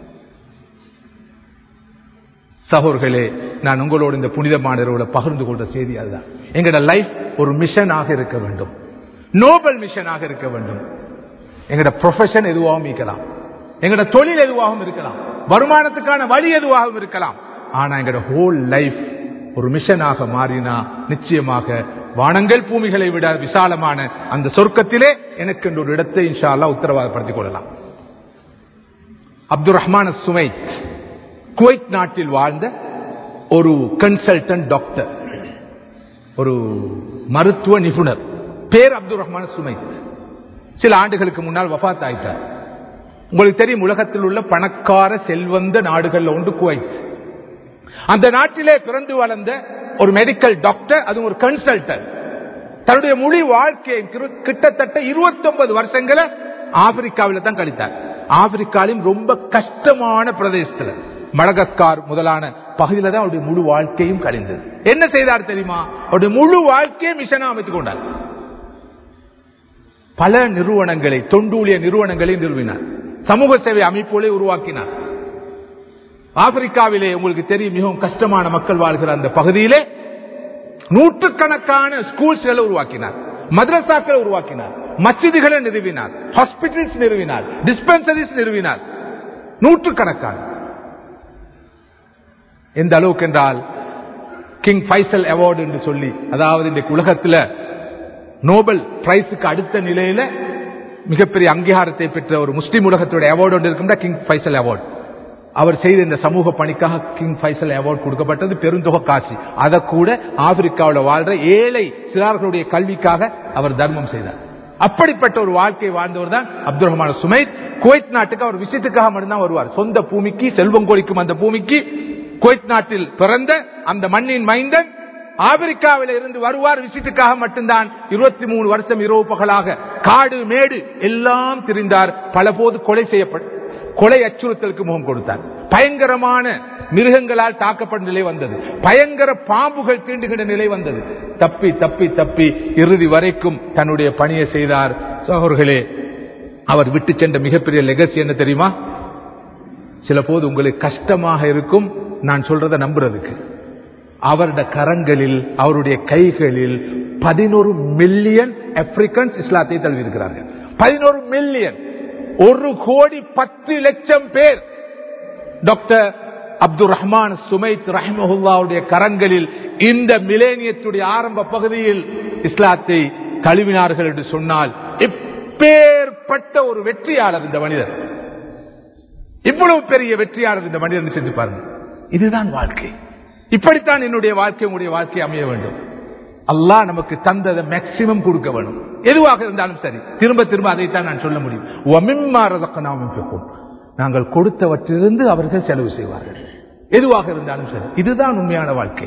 சகோர்களே நான் உங்களோட இந்த புனிதமான இரவுல பகிர்ந்து கொண்ட செய்தி அதுதான் எங்களோட லைஃப் ஒரு மிஷனாக இருக்க வேண்டும் நோபல் மிஷனாக இருக்க வேண்டும் எங்களோட ப்ரொஃபஷன் எதுவாகவும் இருக்கலாம் எங்களோட தொழில் எதுவாகவும் இருக்கலாம் வருமானத்துக்கான வழி எதுவாகவும் இருக்கலாம் ஆனா எங்களோட ஹோல் லைஃப் ஒரு மிஷனாக மாறினா நிச்சயமாக வானங்கள் பூமிகளை விட விசாலமான அந்த சொர்க்கத்திலே எனக்கு ஒரு இடத்தை இன்ஷா அல்லா உத்தரவாதப்படுத்திக் கொள்ளலாம் அப்துல் ரஹ்மான் சுமை குவைத் நாட்டில் வாழ்ந்த ஒரு கன்சல்டன்ட் டாக்டர் ஒரு மருத்துவ நிபுணர் பேர் அப்துல் ரஹ்மான் சுமை சில ஆண்டுகளுக்கு முன்னால் வஃத் ஆயிட்டார் உங்களுக்கு தெரியும் உலகத்தில் உள்ள பணக்கார செல்வந்த நாடுகள்ல ஒன்று குவைத் அந்த நாட்டிலே பிறந்து வளர்ந்த ஒரு மெடிக்கல் டாக்டர் அது ஒரு கன்சல்டன்ட் தன்னுடைய முழு வாழ்க்கையை கிட்டத்தட்ட இருபத்தி ஒன்பது வருஷங்களை ஆப்பிரிக்காவில் தான் கழித்தார் ஆப்பிரிக்காலையும் ரொம்ப கஷ்டமான பிரதேசத்தில் மடகஸ்கார் முதலான பகுதியில் தான் அவருடைய முழு வாழ்க்கையும் கழிந்தது என்ன செய்தார் தெரியுமா அவருடைய முழு வாழ்க்கையை மிஷனா அமைத்துக் கொண்டார் பல நிறுவனங்களை தொண்டூழிய நிறுவனங்களை நிறுவினார் சமூக சேவை அமைப்புகளை உருவாக்கினார் ஆப்பிரிக்காவிலே உங்களுக்கு தெரியும் மிகவும் கஷ்டமான மக்கள் வாழ்கிற அந்த பகுதியிலே நூற்றுக்கணக்கான ஸ்கூல்ஸ்களை உருவாக்கினார் மദ്രസാக்களை உருவாக்கினார் மசிதிகளை நிறுவினார் ஹாஸ்பிட்டல்ஸ் நிறுவினார் டிஸ்பென்சரிஸ் நிறுவினார் நூற்றுக்கணக்கான எந்த அளவுக்கு என்றால் கிங் பைசல் அவார்டு என்று சொல்லி அதாவது இன்றைக்கு உலகத்தில் நோபல் பிரைஸுக்கு அடுத்த நிலையில மிகப்பெரிய அங்கீகாரத்தை பெற்ற ஒரு முஸ்லீம் உலகத்துடைய அவார்டு ஒன்று இருக்கின்ற கிங் பைசல் அவார்டு அவர் செய்த இந்த சமூக பணிக்காக கிங் பைசல் அவார்டு கொடுக்கப்பட்டது பெருந்தொகை காட்சி அதை கூட ஆப்பிரிக்காவில் வாழ்ற ஏழை சிறார்களுடைய கல்விக்காக அவர் தர்மம் செய்தார் அப்படிப்பட்ட ஒரு வாழ்க்கை வாழ்ந்தவர் தான் அப்துல் ரஹ்மான் சுமைத் குவைத் நாட்டுக்கு அவர் விஷயத்துக்காக மட்டும்தான் வருவார் சொந்த பூமிக்கு செல்வம் கொளிக்கும் அந்த பூமிக்கு குவைத் நாட்டில் பிறந்த அந்த மண்ணின் மைந்தன் ஆப்பிரிக்காவில் இருந்து வருவார் விசிட்டுக்காக மட்டும்தான் இருபத்தி மூணு வருஷம் இரவு பகலாக காடு மேடு எல்லாம் திரிந்தார் பல போது கொலை செய்யப்பட்ட கொலை அச்சுறுத்தலுக்கு முகம் கொடுத்தார் பயங்கரமான மிருகங்களால் தாக்கப்பட்ட நிலை வந்தது பயங்கர பாம்புகள் தீண்டுகின்ற நிலை வந்தது தப்பி தப்பி தப்பி இறுதி வரைக்கும் தன்னுடைய பணியை செய்தார் சகோர்களே அவர் விட்டு சென்ற மிகப்பெரிய லெகசி என்ன தெரியுமா சில போது உங்களுக்கு கஷ்டமாக இருக்கும் நான் சொல்றதை நம்புறதுக்கு அவருடைய கரங்களில் அவருடைய கைகளில் பதினோரு மில்லியன் ஆப்பிரிக்கன்ஸ் இஸ்லாத்தை தழுவியிருக்கிறார்கள் பதினோரு மில்லியன் ஒரு கோடி பத்து லட்சம் பேர் டாக்டர் அப்துல் ரஹ்மான் சுமைத் ரஹ்மஹுல்லாவுடைய கரங்களில் இந்த மிலேனியத்துடைய ஆரம்ப பகுதியில் இஸ்லாத்தை தழுவினார்கள் என்று சொன்னால் எப்பேற்பட்ட ஒரு வெற்றியாளர் இந்த மனிதர் இவ்வளவு பெரிய வெற்றியாளர் இந்த மனிதன் செஞ்சு பாருங்க இதுதான் வாழ்க்கை இப்படித்தான் என்னுடைய வாழ்க்கை உங்களுடைய வாழ்க்கை அமைய வேண்டும் அல்லாஹ் நமக்கு தந்ததை மேக்சிமம் கொடுக்க வேணும் எதுவாக இருந்தாலும் சரி திரும்ப திரும்ப அதைத்தான் நான் சொல்ல முடியும் நாங்கள் கொடுத்தவற்றிலிருந்து அவர்கள் செலவு செய்வார்கள் எதுவாக இருந்தாலும் சரி இதுதான் உண்மையான வாழ்க்கை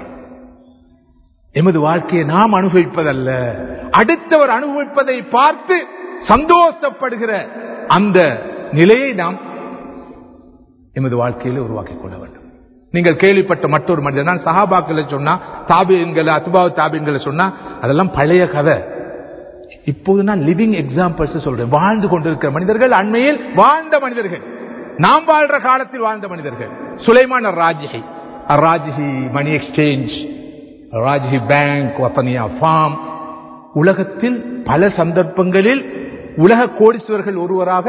எமது வாழ்க்கையை நாம் அனுபவிப்பதல்ல அடுத்தவர் அனுபவிப்பதை பார்த்து சந்தோஷப்படுகிற அந்த நிலையை நாம் எமது வாழ்க்கையில் உருவாக்கிக் கொள்ள வேண்டும் நீங்கள் கேள்விப்பட்ட மற்றொரு மனிதர் நான் சஹாபாக்களை சொன்னா தாபியன்களை அத்துபாவு தாபியன்களை சொன்னா அதெல்லாம் பழைய கதை இப்போது நான் லிவிங் எக்ஸாம்பிள்ஸ் சொல்றேன் வாழ்ந்து கொண்டிருக்கிற மனிதர்கள் அண்மையில் வாழ்ந்த மனிதர்கள் நாம் வாழ்ற காலத்தில் வாழ்ந்த மனிதர்கள் Sulaiman Rajhi Rajhi money exchange Rajhi bank வப்பனியா ஃபார்ம் உலகத்தில் பல சந்தர்ப்பங்களில் உலக கோடீஸ்வரர்கள் ஒருவராக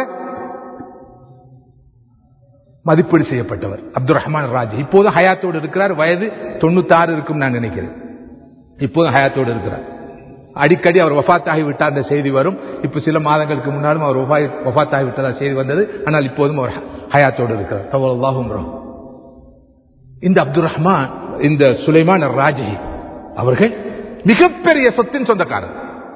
மதிப்பீடு செய்யப்பட்டவர் அப்துல் ரஹ்மான் ராஜ் இப்போது ஹயாத்தோடு இருக்கிறார் வயது தொண்ணூத்தாறு இருக்கும் நான் நினைக்கிறேன் இப்போது ஹயாத்தோடு இருக்கிறார் அடிக்கடி அவர் வஃத்தாகி விட்டார் அந்த செய்தி வரும் இப்ப சில மாதங்களுக்கு முன்னாலும் அவர் வஃத்தாகி விட்டதா செய்தி வந்தது ஆனால் இப்போதும் அவர் ஹயாத்தோடு இருக்கிறார் தவல்லாஹும் இந்த அப்துல் ரஹ்மான் இந்த சுலைமான் ராஜி அவர்கள் மிகப்பெரிய சொத்தின் சொந்தக்காரர்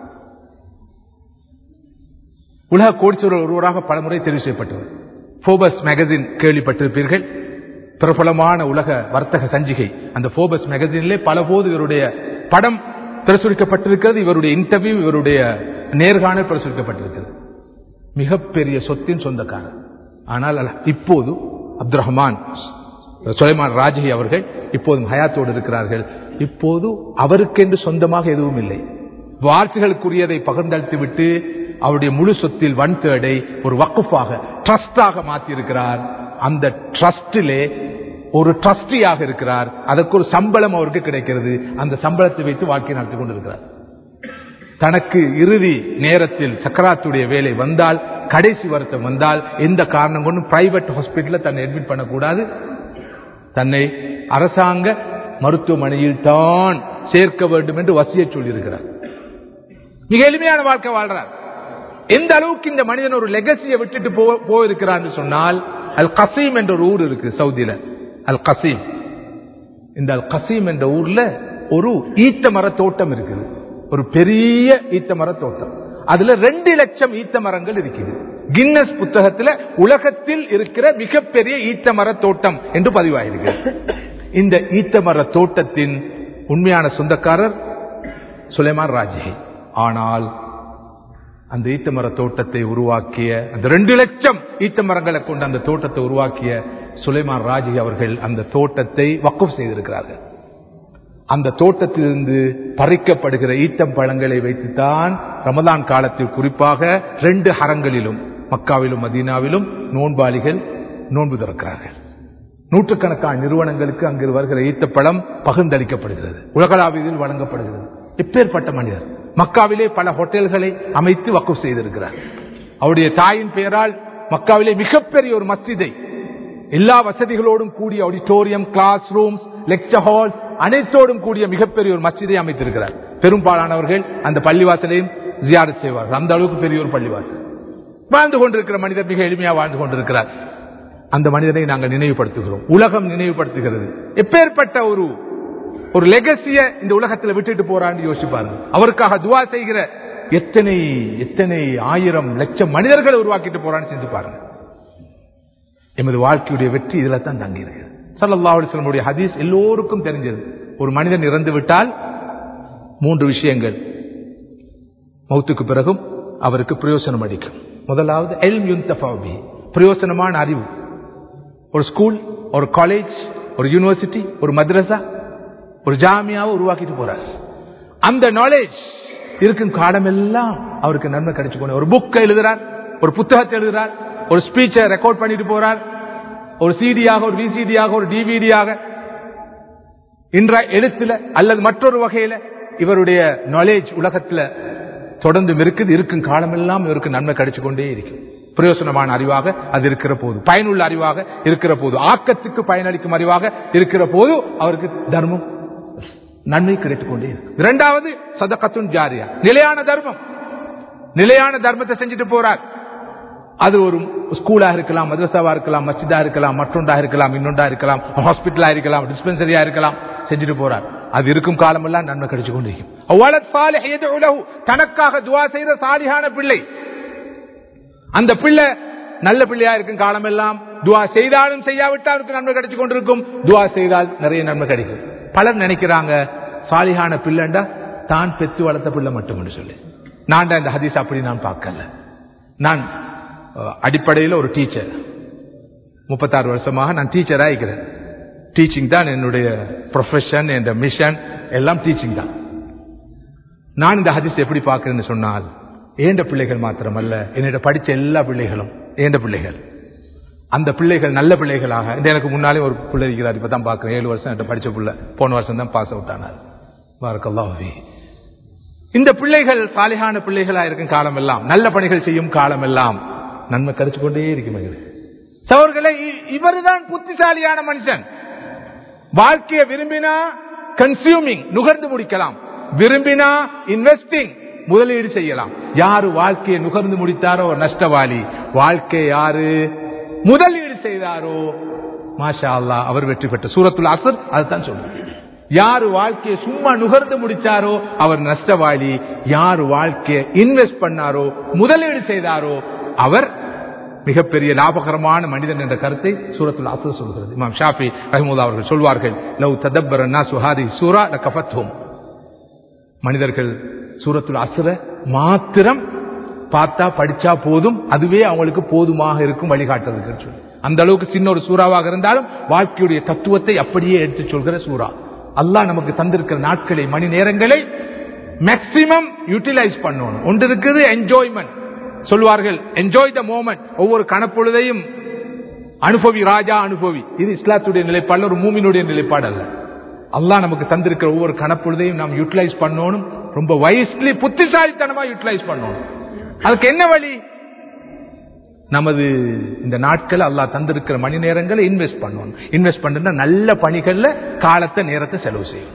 உலக கோடீஸ்வரர் ஒருவராக பலமுறை தெரிவு செய்யப்பட்டவர் போபஸ் மேகசின் கேள்விப்பட்டிருப்பீர்கள் பிரபலமான உலக வர்த்தக சஞ்சிகை அந்த போபஸ் மேகசினிலே பல போது இவருடைய படம் பிரசுரிக்கப்பட்டிருக்கிறது இவருடைய இன்டர்வியூ இவருடைய நேர்காணல் பிரசுரிக்கப்பட்டிருக்கிறது மிகப்பெரிய சொத்தின் சொந்தக்காரர் ஆனால் இப்போது அப்துல் ரஹ்மான் சுலைமான் ராஜகி அவர்கள் இப்போதும் ஹயாத்தோடு இருக்கிறார்கள் இப்போது அவருக்கென்று சொந்தமாக எதுவும் இல்லை வாரிசுகளுக்குரியதை பகிர்ந்தளித்து விட்டு அவருடைய முழு சொத்தில் ஒன் தேர்டை ஒரு வக்குஃபாக ட்ரஸ்டாக மாற்றியிருக்கிறார் அந்த ட்ரஸ்டிலே ஒரு ட்ரஸ்டியாக இருக்கிறார் அதற்கு ஒரு சம்பளம் அவருக்கு கிடைக்கிறது அந்த சம்பளத்தை வைத்து வாழ்க்கை நடத்தி கொண்டிருக்கிறார் தனக்கு இறுதி நேரத்தில் சக்கராத்துடைய வேலை வந்தால் கடைசி வருத்தம் வந்தால் எந்த காரணம் கொண்டும் பிரைவேட் ஹாஸ்பிட்டலில் தன்னை அட்மிட் பண்ணக்கூடாது தன்னை அரசாங்க மருத்துவமனையில் தான் சேர்க்க வேண்டும் என்று வசிய சொல்லியிருக்கிறார் மிக எளிமையான வாழ்க்கை வாழ்றார் எந்த அளவுக்கு இந்த மனிதன் ஒரு லெகசியை விட்டுட்டு போயிருக்கிறார் சொன்னால் அல் கசீம் என்ற ஒரு ஊர் இருக்கு சவுதியில அல் கசீம் இந்த அல் கசீம் என்ற ஊர்ல ஒரு ஈத்த மர தோட்டம் இருக்குது ஒரு பெரிய ஈத்த மர தோட்டம் அதுல ரெண்டு லட்சம் ஈத்த மரங்கள் இருக்குது கின்னஸ் புத்தகத்தில் உலகத்தில் இருக்கிற மிகப்பெரிய ஈத்த மர தோட்டம் என்று பதிவாயிருக்கு இந்த ஈத்த மர தோட்டத்தின் உண்மையான சொந்தக்காரர் சுலைமான் ராஜி ஆனால் அந்த ஈத்த மர தோட்டத்தை உருவாக்கிய அந்த ரெண்டு லட்சம் ஈத்த மரங்களை கொண்ட அந்த தோட்டத்தை உருவாக்கிய சுலைமான் ராஜி அவர்கள் அந்த தோட்டத்தை வக்கம் செய்திருக்கிறார்கள் அந்த தோட்டத்திலிருந்து பறிக்கப்படுகிற ஈத்தம் பழங்களை வைத்துத்தான் ரமதான் காலத்தில் குறிப்பாக ரெண்டு ஹரங்களிலும் மக்காவிலும் மதீனாவிலும் நோன்பாளிகள் நோன்பு திறக்கிறார்கள் நூற்றுக்கணக்கான நிறுவனங்களுக்கு அங்கு வருகிற ஈத்தப்பழம் பகிர்ந்தளிக்கப்படுகிறது உலகளாவியில் வழங்கப்படுகிறது எப்பேற்பட்ட மனிதர் மக்காவிலே பல ஹோட்டல்களை அமைத்து வக்கு செய்திருக்கிறார் அவருடைய தாயின் பெயரால் மக்காவிலே மிகப்பெரிய ஒரு மஸ்ஜிதை எல்லா வசதிகளோடும் கூடிய auditorium classrooms lecture halls அனைத்தோடும் கூடிய மிகப்பெரிய ஒரு மஸ்ஜிதை அமைத்திருக்கிறார் பெரும்பாலானவர்கள் அந்த பள்ளிவாசலையும் ஜியாரத் செய்வார்கள் அந்த அளவுக்கு பெரிய ஒரு பள்ளிவாசல் வாழ்ந்து கொண்டிருக்கிற மனிதர் மிக எளிமையாக வாழ்ந்து கொண்டிருக்கிறார் அந்த மனிதனை நாங்கள் நினைவுபடுத்துகிறோம் உலகம் நினைவுபடுத்துகிறது எப்பேற்பட்ட ஒரு ஒரு லெகசிய இந்த உலகத்தில் விட்டுட்டு போறான்னு யோசிப்பாரு அவருக்காக துவா செய்கிற எத்தனை எத்தனை ஆயிரம் லட்சம் மனிதர்களை உருவாக்கிட்டு போறான்னு செஞ்சு பாருங்க எமது வாழ்க்கையுடைய வெற்றி இதுல தான் தங்கி இருக்கு சல்லா அலிஸ்லமுடைய ஹதீஸ் எல்லோருக்கும் தெரிஞ்சது ஒரு மனிதன் இறந்து விட்டால் மூன்று விஷயங்கள் மௌத்துக்கு பிறகும் அவருக்கு பிரயோசனம் அளிக்கும் முதலாவது எல் யுந்தபி பிரயோசனமான அறிவு ஒரு ஸ்கூல் ஒரு காலேஜ் ஒரு யூனிவர்சிட்டி ஒரு மദ്രസ ஒரு ஜாமியாவை உருவாக்கிட்டு போறார் அந்த நாலேஜ் இருக்கும் காலமெல்லாம் அவருக்கு நன்மை கிடைச்சு ஒரு புக்கை எழுதுறார் ஒரு புத்தகத்தை எழுதுறார் ஒரு ஸ்பீச்சை ரெக்கார்ட் பண்ணிட்டு போறார் ஒரு சிடியாக ஒரு விசிடியாக ஒரு டிவிடியாக இன்ற எழுத்துல அல்லது மற்றொரு வகையில இவருடைய நாலேஜ் உலகத்துல தொடர்ந்து இருக்குது இருக்கும் காலமெல்லாம் இவருக்கு நன்மை கிடைச்சு கொண்டே இருக்கும் பிரயோசனமான அறிவாக அது இருக்கிற போது பயனுள்ள அறிவாக இருக்கிற போது ஆக்கத்துக்கு பயனளிக்கும் அறிவாக இருக்கிற போது அவருக்கு தர்மம் நன்மை கிடைத்துக் கொண்டே இருக்கு இரண்டாவது சதகத்துன் ஜாரியா நிலையான தர்மம் நிலையான தர்மத்தை செஞ்சுட்டு போறார் அது ஒரு ஸ்கூலாக இருக்கலாம் மதரசாவா இருக்கலாம் மஸ்ஜிதா இருக்கலாம் மற்றொன்றா இருக்கலாம் இன்னொன்றா இருக்கலாம் ஹாஸ்பிட்டலா இருக்கலாம் டிஸ்பென்சரியா இருக்கலாம் செஞ்சுட்டு போறார் அது இருக்கும் காலமெல்லாம் நன்மை கிடைச்சு கொண்டிருக்கும் தனக்காக துவா செய்த சாலியான பிள்ளை அந்த பிள்ளை நல்ல பிள்ளையா இருக்கும் காலமெல்லாம் துவா செய்தாலும் செய்யாவிட்டால் அவருக்கு நன்மை கிடைச்சு கொண்டிருக்கும் துவா செய்தால் நிறைய நன்மை கிடைக்கும் பலர் நினைக்கிறாங்க சாலிகான பிள்ளைண்டா தான் பெத்து வளர்த்த பிள்ளை மட்டும் என்று சொல்லி நான் இந்த ஹதீஸ் அப்படி நான் பார்க்கல நான் அடிப்படையில் ஒரு டீச்சர் முப்பத்தாறு வருஷமாக நான் டீச்சராக இருக்கிறேன் டீச்சிங் தான் என்னுடைய ப்ரொஃபஷன் என்ற மிஷன் எல்லாம் டீச்சிங் தான் நான் இந்த ஹதீஸ் எப்படி பார்க்கிறேன்னு சொன்னால் ஏண்ட பிள்ளைகள் மாத்திரமல்ல என்னிட படிச்ச எல்லா பிள்ளைகளும் ஏண்ட பிள்ளைகள் அந்த பிள்ளைகள் நல்ல பிள்ளைகளாக இந்த எனக்கு முன்னாலே ஒரு பிள்ளை இருக்கிறார் இப்ப தான் பார்க்கிறேன் ஏழு வருஷம் என்கிட்ட படிச்ச பிள்ளை போன வருஷம் தான் பாஸ் அவுட் ஆனார் பாரக்கல்லாஹி இந்த பிள்ளைகள் சாலிகான பிள்ளைகளா இருக்கும் காலம் எல்லாம் நல்ல பணிகள் செய்யும் காலம் எல்லாம் நன்மை கருத்து கொண்டே இருக்கும் எங்களுக்கு சவர்களை இவர்தான் புத்திசாலியான மனுஷன் வாழ்க்கையை விரும்பினா கன்சியூமிங் நுகர்ந்து முடிக்கலாம் விரும்பினா இன்வெஸ்டிங் முதலீடு செய்யலாம் யாரு வாழ்க்கையை நுகர்ந்து முடித்தாரோ நஷ்டவாளி வாழ்க்கை யாரு முதலீடு செய்தாரோ மாஷா அல்லா அவர் வெற்றி பெற்ற சூரத்துல் அசர் அதுதான் சொல்லுங்க யாரு வாழ்க்கையை சும்மா நுகர்ந்து முடிச்சாரோ அவர் நஷ்டவாளி யாரு வாழ்க்கையை இன்வெஸ்ட் பண்ணாரோ முதலீடு செய்தாரோ அவர் மிகப்பெரிய லாபகரமான மனிதன் என்ற கருத்தை சூரத்துல் அசர் சொல்கிறது இமாம் ஷாஃபி ரஹமுல்லா அவர்கள் சொல்வார்கள் லவ் ததப்பரன்னா சுஹாதி சூரா கஃபத்துவம் மனிதர்கள் சூரத்துல் அசுர மாத்திரம் பார்த்தா படிச்சா போதும் அதுவே அவங்களுக்கு போதுமாக இருக்கும் வழிகாட்டுறதுக்கு சொல்லி அந்த அளவுக்கு சின்ன ஒரு சூறாவாக இருந்தாலும் வாழ்க்கையுடைய தத்துவத்தை அப்படியே எடுத்து சொல்கிற சூறா அல்லாஹ் நமக்கு தந்திருக்கிற நாட்களை மணி நேரங்களை மேக்சிமம் யூட்டிலைஸ் பண்ணணும் ஒன்று இருக்குது என்ஜாய்மெண்ட் சொல்வார்கள் என்ஜாய் த மோமெண்ட் ஒவ்வொரு கணப்பொழுதையும் அனுபவி ராஜா அனுபவி இது இஸ்லாத்துடைய நிலைப்பாடு ஒரு மூமினுடைய நிலைப்பாடு அல்ல அல்லாஹ் நமக்கு தந்திருக்கிற ஒவ்வொரு கணப்பொழுதையும் நாம் யூட்டிலைஸ் பண்ணணும் ரொம்ப வயசுலி புத்திசாலித்தனமா யூட்டிலைஸ் பண்ணணும் அதுக்கு என்ன வழி நமது இந்த நாட்கள் அல்லாஹ் தந்திருக்கிற மணி நேரங்களை இன்வெஸ்ட் பண்ணணும் இன்வெஸ்ட் பண்ணுற நல்ல பணிகள்ல காலத்தை நேரத்தை செலவு செய்யணும்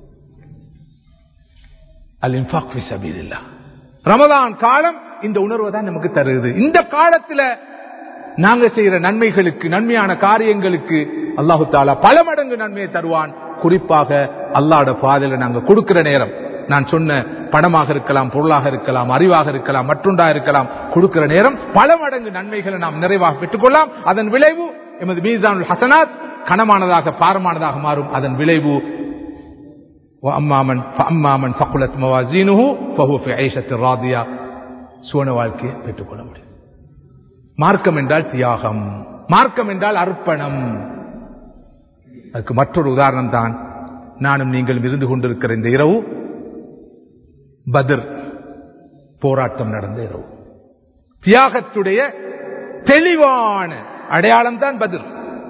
அல் இன்ஃபாக் இல்லா ரமதான் காலம் இந்த உணர்வை தான் நமக்கு தருது இந்த காலத்துல நாங்க செய்யற நன்மைகளுக்கு நன்மையான காரியங்களுக்கு அல்லாஹு தாலா பல மடங்கு நன்மையை தருவான் குறிப்பாக அல்லாட பாதையில நாங்க கொடுக்கிற நேரம் நான் சொன்ன பணமாக இருக்கலாம் பொருளாக இருக்கலாம் அறிவாக இருக்கலாம் மற்றொன்றா இருக்கலாம் கொடுக்கிற நேரம் பல மடங்கு நன்மைகளை நாம் நிறைவாக பெற்றுக்கொள்ளலாம் அதன் விளைவு எமது மீசானுல் ஹசனாத் கனமானதாக பாரமானதாக மாறும் அதன் விளைவு அம்மாமன் அம்மாமன் ஃபகுலத் மவாசீனுஹு ஃபஹு ஃபி ஐஷத்தில் ராதியா சுவன வாழ்க்கையை பெற்றுக்கொள்ள முடியும் மார்க்கம் என்றால் தியாகம் மார்க்கம் என்றால் அர்ப்பணம் அதுக்கு மற்றொரு உதாரணம் தான் நானும் நீங்களும் இருந்து கொண்டிருக்கிற இந்த இரவு பத்ர் போராட்டம் நடந்த இரவு தியாகத்துடைய தெளிவான அடையாளம் தான் பதில்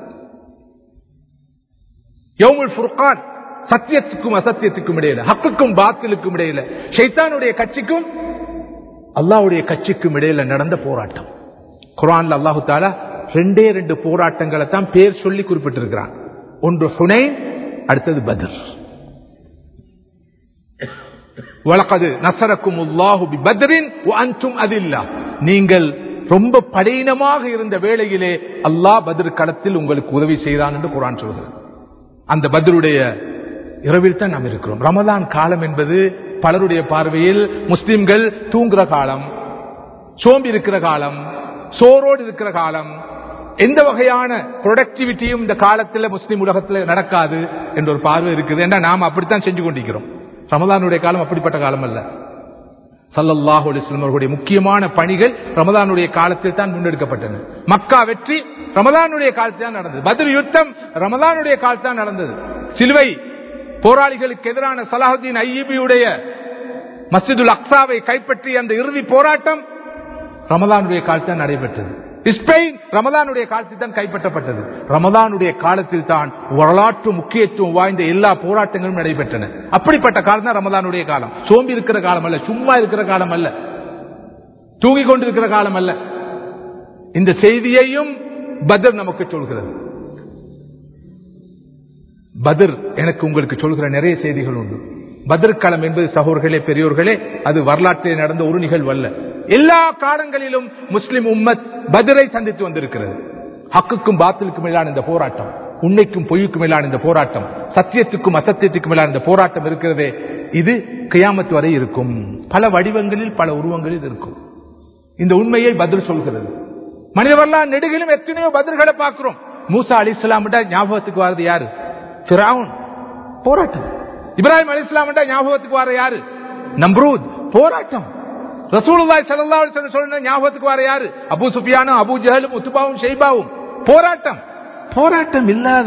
யோமுல் ஃபுர்கான் சத்தியத்துக்கும் அசத்தியத்துக்கும் இடையில ஹக்குக்கும் பாத்திலுக்கும் இடையில ஷைத்தானுடைய கட்சிக்கும் அல்லாவுடைய கட்சிக்கும் இடையில நடந்த போராட்டம் குரான்ல அல்லாஹு தாலா ரெண்டே ரெண்டு போராட்டங்களை தான் பேர் சொல்லி குறிப்பிட்டிருக்கிறான் ஒன்று ஹுனைன் அடுத்தது பத்ர் வழக்கது நசரக்கும் உல்லாஹு பி பத்ரின் அன்றும் அதில்லா நீங்கள் ரொம்ப படையினமாக இருந்த வேளையிலே அல்லாஹ் பத்ர் களத்தில் உங்களுக்கு உதவி செய்தான் என்று குரான் சொல்கிறது அந்த பத்ருடைய இரவில் தான் நாம் இருக்கிறோம் ரமதான் காலம் என்பது பலருடைய பார்வையில் முஸ்லிம்கள் தூங்குற காலம் சோம்பி இருக்கிற காலம் சோரோடு இருக்கிற காலம் எந்த வகையான ப்ரொடக்டிவிட்டியும் இந்த காலத்தில் முஸ்லிம் உலகத்தில் நடக்காது என்ற ஒரு பார்வை இருக்குது ஏன்னா நாம் அப்படித்தான் செஞ்சு கொண்டிருக்கிறோம் ரமதானுடைய காலம் அப்படிப்பட்ட காலம் அல்ல சல்லல்லாஹு அலிஸ்லம் அவர்களுடைய முக்கியமான பணிகள் ரமதானுடைய காலத்தில் தான் முன்னெடுக்கப்பட்டன மக்கா வெற்றி ரமதானுடைய காலத்தில் தான் நடந்தது பதில் யுத்தம் ரமதானுடைய காலத்தில் தான் நடந்தது சிலுவை போராளிகளுக்கு எதிரான சலாஹுதீன் ஐபியுடைய மஸ்ஜிதுல் அக்சாவை கைப்பற்றி அந்த இறுதி போராட்டம் ரமதானுடைய காலத்தில் நடைபெற்றது ஸ்பெயின் ரமதானுடைய காலத்தில் தான் கைப்பற்றப்பட்டது ரமதானுடைய காலத்தில் தான் வரலாற்று முக்கியத்துவம் வாய்ந்த எல்லா போராட்டங்களும் நடைபெற்றன அப்படிப்பட்ட காலம் தான் ரமதானுடைய காலம் சோம்பி இருக்கிற காலம் அல்ல சும்மா இருக்கிற காலம் அல்ல தூங்கிக் கொண்டிருக்கிற காலம் அல்ல இந்த செய்தியையும் பதர் நமக்கு சொல்கிறது பதர் எனக்கு உங்களுக்கு சொல்கிற நிறைய செய்திகள் உண்டு பதர் காலம் என்பது சகோர்களே பெரியோர்களே அது வரலாற்றில் நடந்த ஒரு நிகழ்வு அல்ல எல்லா காலங்களிலும் முஸ்லிம் உம்மத் பதரை சந்தித்து வந்திருக்கிறது ஹக்குக்கும் பாத்திலுக்கும் மேலான இந்த போராட்டம் உண்மைக்கும் பொய்க்கும் மேலான இந்த போராட்டம் சத்தியத்துக்கும் அசத்தியத்துக்கும் மேலான இந்த போராட்டம் இருக்கிறதே இது கியாமத்து வரை இருக்கும் பல வடிவங்களில் பல உருவங்களில் இருக்கும் இந்த உண்மையை பதில் சொல்கிறது மனித வரலாறு நெடுகிலும் எத்தனையோ பதில்களை பார்க்கிறோம் மூசா அலி இஸ்லாம் ஞாபகத்துக்கு வர்றது யாரு பிராவுன் போராட்டம் இப்ராஹிம் அலி இஸ்லாம் ஞாபகத்துக்கு வர யாரு நம்ரூத் போராட்டம் ரசூலுல்லாய் ஸல்லல்லாஹு அலைஹி வஸல்லம் சொன்ன ஞாபகத்துக்கு வர யாரு அபூ சுஃபியானும் அபூ ஜஹலும் உத்பாவும் ஷைபாவும் போராட்டம் போராட்டம் இல்லாத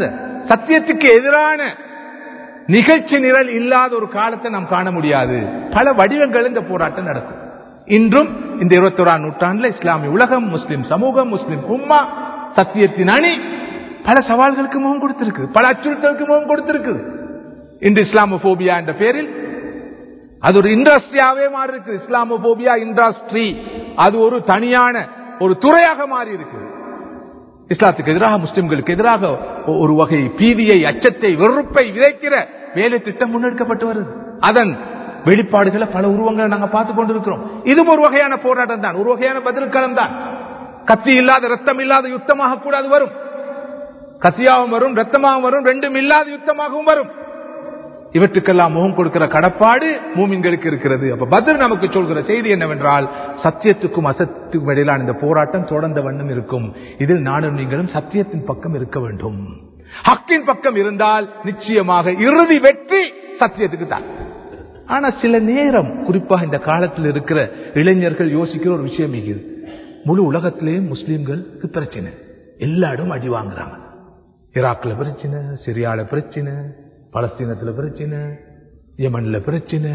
சத்தியத்துக்கு எதிரான நிகழ்ச்சி நிரல் இல்லாத ஒரு காலத்தை நாம் காண முடியாது பல வடிவங்கள் இந்த போராட்டம் நடக்கும் இன்றும் இந்த இருபத்தோராம் நூற்றாண்டுல இஸ்லாமிய உலகம் முஸ்லிம் சமூகம் முஸ்லிம் உம்மா சத்தியத்தின் அணி பல சவால்களுக்கு முகம் கொடுத்திருக்கு பல அச்சுறுத்தலுக்கு முகம் கொடுத்திருக்கு இன்று இஸ்லாமோபியா என்ற பெயரில் அது ஒரு இண்டஸ்ட்ரியாவே மாறி இருக்கு இஸ்லாமோபியா இண்டஸ்ட்ரி அது ஒரு தனியான ஒரு துறையாக மாறி இருக்கு இஸ்லாத்துக்கு எதிராக முஸ்லிம்களுக்கு எதிராக ஒரு வகை பீதியை அச்சத்தை வெறுப்பை விதைக்கிற வேலை திட்டம் முன்னெடுக்கப்பட்டு வருது அதன் வெளிப்பாடுகளை பல உருவங்களை நாங்க பார்த்து கொண்டிருக்கிறோம் இதுவும் ஒரு வகையான போராட்டம் தான் ஒரு வகையான பதில்களம் தான் கத்தி இல்லாத ரத்தம் இல்லாத யுத்தமாக கூட அது வரும் கத்தியாகவும் வரும் ரத்தமாகவும் வரும் ரெண்டும் இல்லாத யுத்தமாகவும் வரும் இவற்றுக்கெல்லாம் முகம் கொடுக்கிற கடப்பாடு மூமின்களுக்கு இருக்கிறது அப்ப பதில் நமக்கு சொல்கிற செய்தி என்னவென்றால் சத்தியத்துக்கும் அசத்துக்கும் இடையிலான இந்த போராட்டம் தொடர்ந்த வண்ணம் இருக்கும் இதில் நானும் நீங்களும் சத்தியத்தின் பக்கம் இருக்க வேண்டும் ஹக்கின் பக்கம் இருந்தால் நிச்சயமாக இறுதி வெற்றி சத்தியத்துக்கு தான் ஆனா சில நேரம் குறிப்பாக இந்த காலத்தில் இருக்கிற இளைஞர்கள் யோசிக்கிற ஒரு விஷயம் இது முழு உலகத்திலேயும் முஸ்லீம்களுக்கு பிரச்சனை எல்லா இடம் அடி வாங்குறாங்க ஈராக்ல பிரச்சனை சிரியால பிரச்சனை பலஸ்தீனத்துல பிரச்சனை யமன்ல பிரச்சனை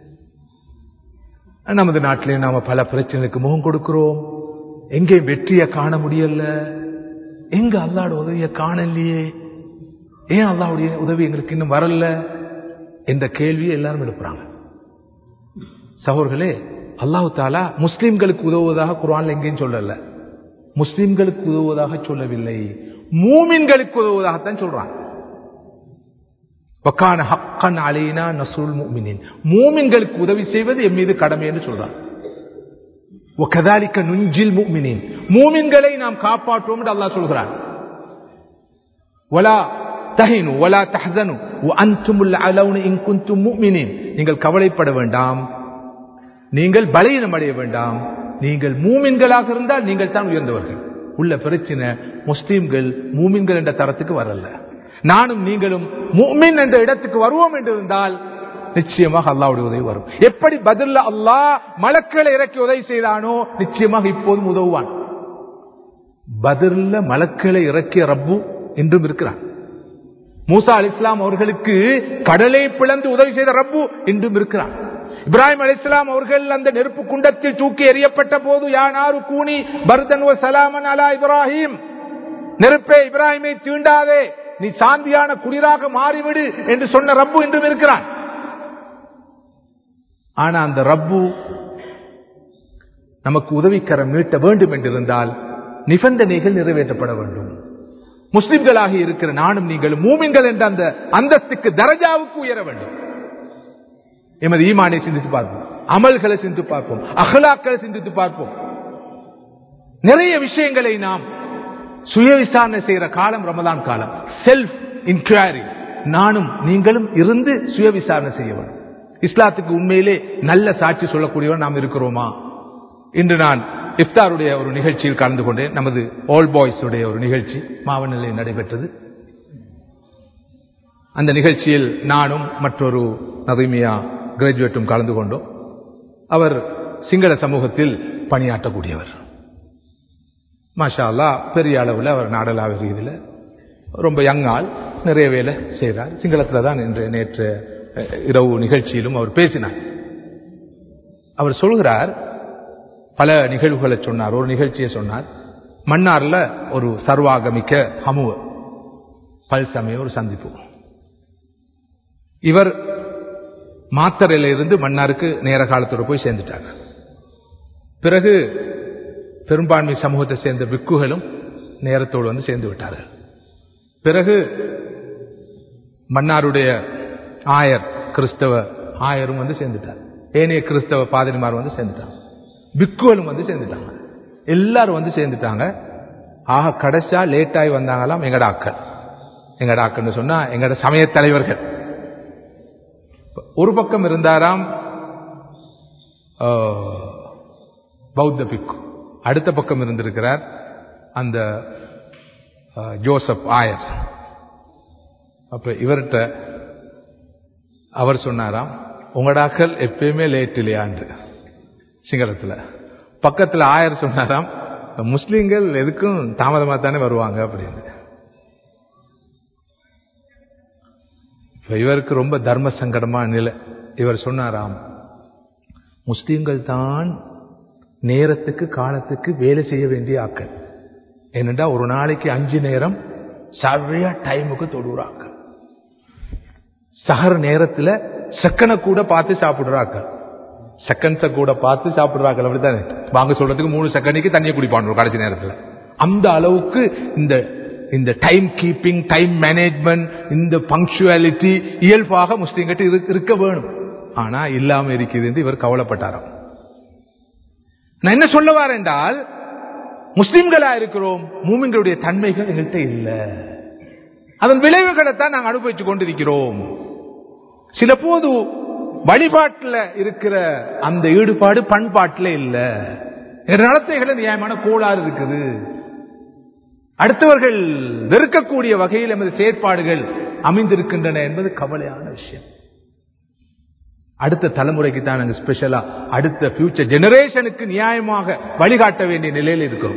நமது நாட்டிலே நாம பல பிரச்சனைக்கு முகம் கொடுக்கிறோம் எங்கே வெற்றியை காண முடியல எங்க அல்லாட உதவியை காணலையே ஏன் அல்லாவுடைய உதவி எங்களுக்கு இன்னும் வரல என்ற கேள்வியை எல்லாரும் எழுப்புறாங்க சகோர்களே அல்லாஹு தாலா முஸ்லிம்களுக்கு உதவுவதாக குரான்ல எங்கேயும் சொல்லல முஸ்லிம்களுக்கு உதவுவதாக சொல்லவில்லை மூமின்களுக்கு உதவுவதாகத்தான் சொல்றாங்க வக்கான ஹக்கன் அலைனா நசுல் மூமினின் மூமின்களுக்கு உதவி செய்வது என் மீது கடமை என்று சொல்றான் ஒகதாலிக்க நுஞ்சில் மூமினின் மூமின்களை நாம் காப்பாற்றுவோம் என்று அல்லாஹ் சொல்கிறான் வலா தஹினு வலா தஹசனு அன்துமுல் அலவுன இன் குன்தும் மூமினின் நீங்கள் கவலைப்பட வேண்டாம் நீங்கள் பலகீனம் அடைய வேண்டாம் நீங்கள் மூமின்களாக இருந்தால் நீங்கள் தான் உயர்ந்தவர்கள் உள்ள பிரச்சனை முஸ்லீம்கள் மூமின்கள் என்ற தரத்துக்கு வரல நானும் நீங்களும் மூமின் என்ற இடத்துக்கு வருவோம் என்று இருந்தால் நிச்சயமாக அல்லாவுடைய உதவி வரும் எப்படி பதில் அல்லாஹ் மலக்களை இறக்கி உதவி செய்தானோ நிச்சயமாக இப்போதும் உதவுவான் பதில்ல மலக்களை இறக்கிய ரப்பு இன்றும் இருக்கிறான் மூசா அலி இஸ்லாம் அவர்களுக்கு கடலை பிளந்து உதவி செய்த ரப்பு இன்றும் இருக்கிறான் இப்ராஹிம் அலி இஸ்லாம் அவர்கள் அந்த நெருப்பு குண்டத்தில் தூக்கி எறியப்பட்ட போது யானாரு கூனி பர்தன் சலாமன் அலா இப்ராஹிம் நெருப்பே இப்ராஹிமை தீண்டாதே நீ சாந்தியான குளிராக மாறிவிடு என்று சொன்ன ரப்பு இன்றும் இருக்கிறான் ஆனா அந்த ரப்பு நமக்கு உதவிக்கரம் நீட்ட வேண்டும் என்றிருந்தால் நிபந்தனைகள் நிறைவேற்றப்பட வேண்டும் முஸ்லிம்களாக இருக்கிற நானும் நீங்களும் மூமின்கள் என்ற அந்த அந்தஸ்துக்கு தரஜாவுக்கு உயர வேண்டும் எமது ஈமானை சிந்தித்து பார்ப்போம் அமல்களை சிந்தித்து பார்ப்போம் அகலாக்களை சிந்தித்து பார்ப்போம் நிறைய விஷயங்களை நாம் சுய விசாரணை செய்கிற காலம் ரமதான் காலம் செல்ஃப் இன்குவரி நானும் நீங்களும் இருந்து சுய விசாரணை செய்ய வேண்டும் இஸ்லாத்துக்கு உண்மையிலே நல்ல சாட்சி சொல்லக்கூடியவர் நாம் இருக்கிறோமா இன்று நான் இஃப்தாருடைய ஒரு நிகழ்ச்சியில் கலந்து கொண்டேன் நமது ஆல் பாய்ஸ் உடைய ஒரு நிகழ்ச்சி மாவநிலையில் நடைபெற்றது அந்த நிகழ்ச்சியில் நானும் மற்றொரு நவீமியா கிராஜுவேட்டும் கலந்து கொண்டோம் அவர் சிங்கள சமூகத்தில் பணியாற்றக்கூடியவர் மாஷா அல்லா பெரிய அளவில் அவர் நாடலாக ரீதியில் ரொம்ப யங் ஆள் நிறைய வேலை செய்கிறார் சிங்களத்தில் தான் இன்று நேற்று இரவு நிகழ்ச்சியிலும் அவர் பேசினார் அவர் சொல்கிறார் பல நிகழ்வுகளை சொன்னார் ஒரு நிகழ்ச்சியை சொன்னார் மன்னார்ல ஒரு சர்வாகமிக்க ஹமுவ பல்சமய ஒரு சந்திப்பு இவர் மாத்தரையில இருந்து மன்னாருக்கு நேர காலத்தோடு போய் சேர்ந்துட்டாங்க பிறகு பெரும்பான்மை சமூகத்தை சேர்ந்த விக்குகளும் நேரத்தோடு வந்து சேர்ந்து விட்டார்கள் பிறகு மன்னாருடைய ஆயர் கிறிஸ்தவ ஆயரும் வந்து சேர்ந்துட்டார் ஏனைய கிறிஸ்தவ பாதிரிமார் வந்து சேர்ந்துட்டாங்க பிக்குகளும் வந்து சேர்ந்துட்டாங்க எல்லாரும் வந்து சேர்ந்துட்டாங்க ஆக கடைசியா லேட் ஆகி வந்தாங்களாம் எங்கட ஆக்கள் எங்கட ஆக்கள்னு சொன்னா எங்கட சமய தலைவர்கள் ஒரு பக்கம் இருந்தாராம் பௌத்த பிக்கு அடுத்த பக்கம் இருந்திருக்கிறார் அந்த ஜோசப் ஆயர் அப்ப இவர்கிட்ட அவர் சொன்னாராம் உங்கடாக்கள் எப்பயுமே லேட் இல்லையாண்டு சிங்களத்தில் பக்கத்தில் ஆயர் சொன்னாராம் முஸ்லீம்கள் எதுக்கும் தாமதமாக தானே வருவாங்க அப்படின்னு இப்ப இவருக்கு ரொம்ப தர்ம சங்கடமான நிலை இவர் சொன்னாராம் முஸ்லிம்கள் தான் நேரத்துக்கு காலத்துக்கு வேலை செய்ய வேண்டிய ஆக்கள் என்னண்டா ஒரு நாளைக்கு அஞ்சு நேரம் சரியா டைமுக்கு தொடுறாங்க சகர் நேரத்துல செக்கனை கூட பார்த்து சாப்பிடுறாங்க செகண்ட்ஸ கூட பார்த்து சாப்பிடுறாங்க அப்படித்தானே வாங்க சொல்றதுக்கு மூணு செகண்டுக்கு தண்ணியை குடிப்பாங்க கடைசி நேரத்துல அந்த அளவுக்கு இந்த இந்த டைம் கீப்பிங் டைம் மேனேஜ்மெண்ட் இந்த பங்க்சுவாலிட்டி இயல்பாக முஸ்லீம்கிட்ட இரு- இருக்க வேணும் ஆனா இல்லாம இருக்குது என்று இவர் கவலைப்பட்டாராம் நான் என்ன சொல்ல வரேன் என்றால் முஸ்லிம்களா இருக்கிறோம் மூமின்களுடைய தன்மைகள் எங்கள்கிட்ட இல்ல அதன் விளைவுகளை தான் நாங்கள் அனுபவித்துக் கொண்டிருக்கிறோம் சில போது வழிபாட்டில் இருக்கிற அந்த ஈடுபாடு பண்பாட்டில் இல்ல எங்க நடத்தைகளை நியாயமான கோளாறு இருக்குது அடுத்தவர்கள் வெறுக்கக்கூடிய வகையில் எமது செயற்பாடுகள் அமைந்திருக்கின்றன என்பது கவலையான விஷயம் அடுத்த தலைமுறைக்கு தான் நாங்கள் ஸ்பெஷலா அடுத்த ஃபியூச்சர் ஜெனரேஷனுக்கு நியாயமாக வழிகாட்ட வேண்டிய நிலையில் இருக்கிறோம்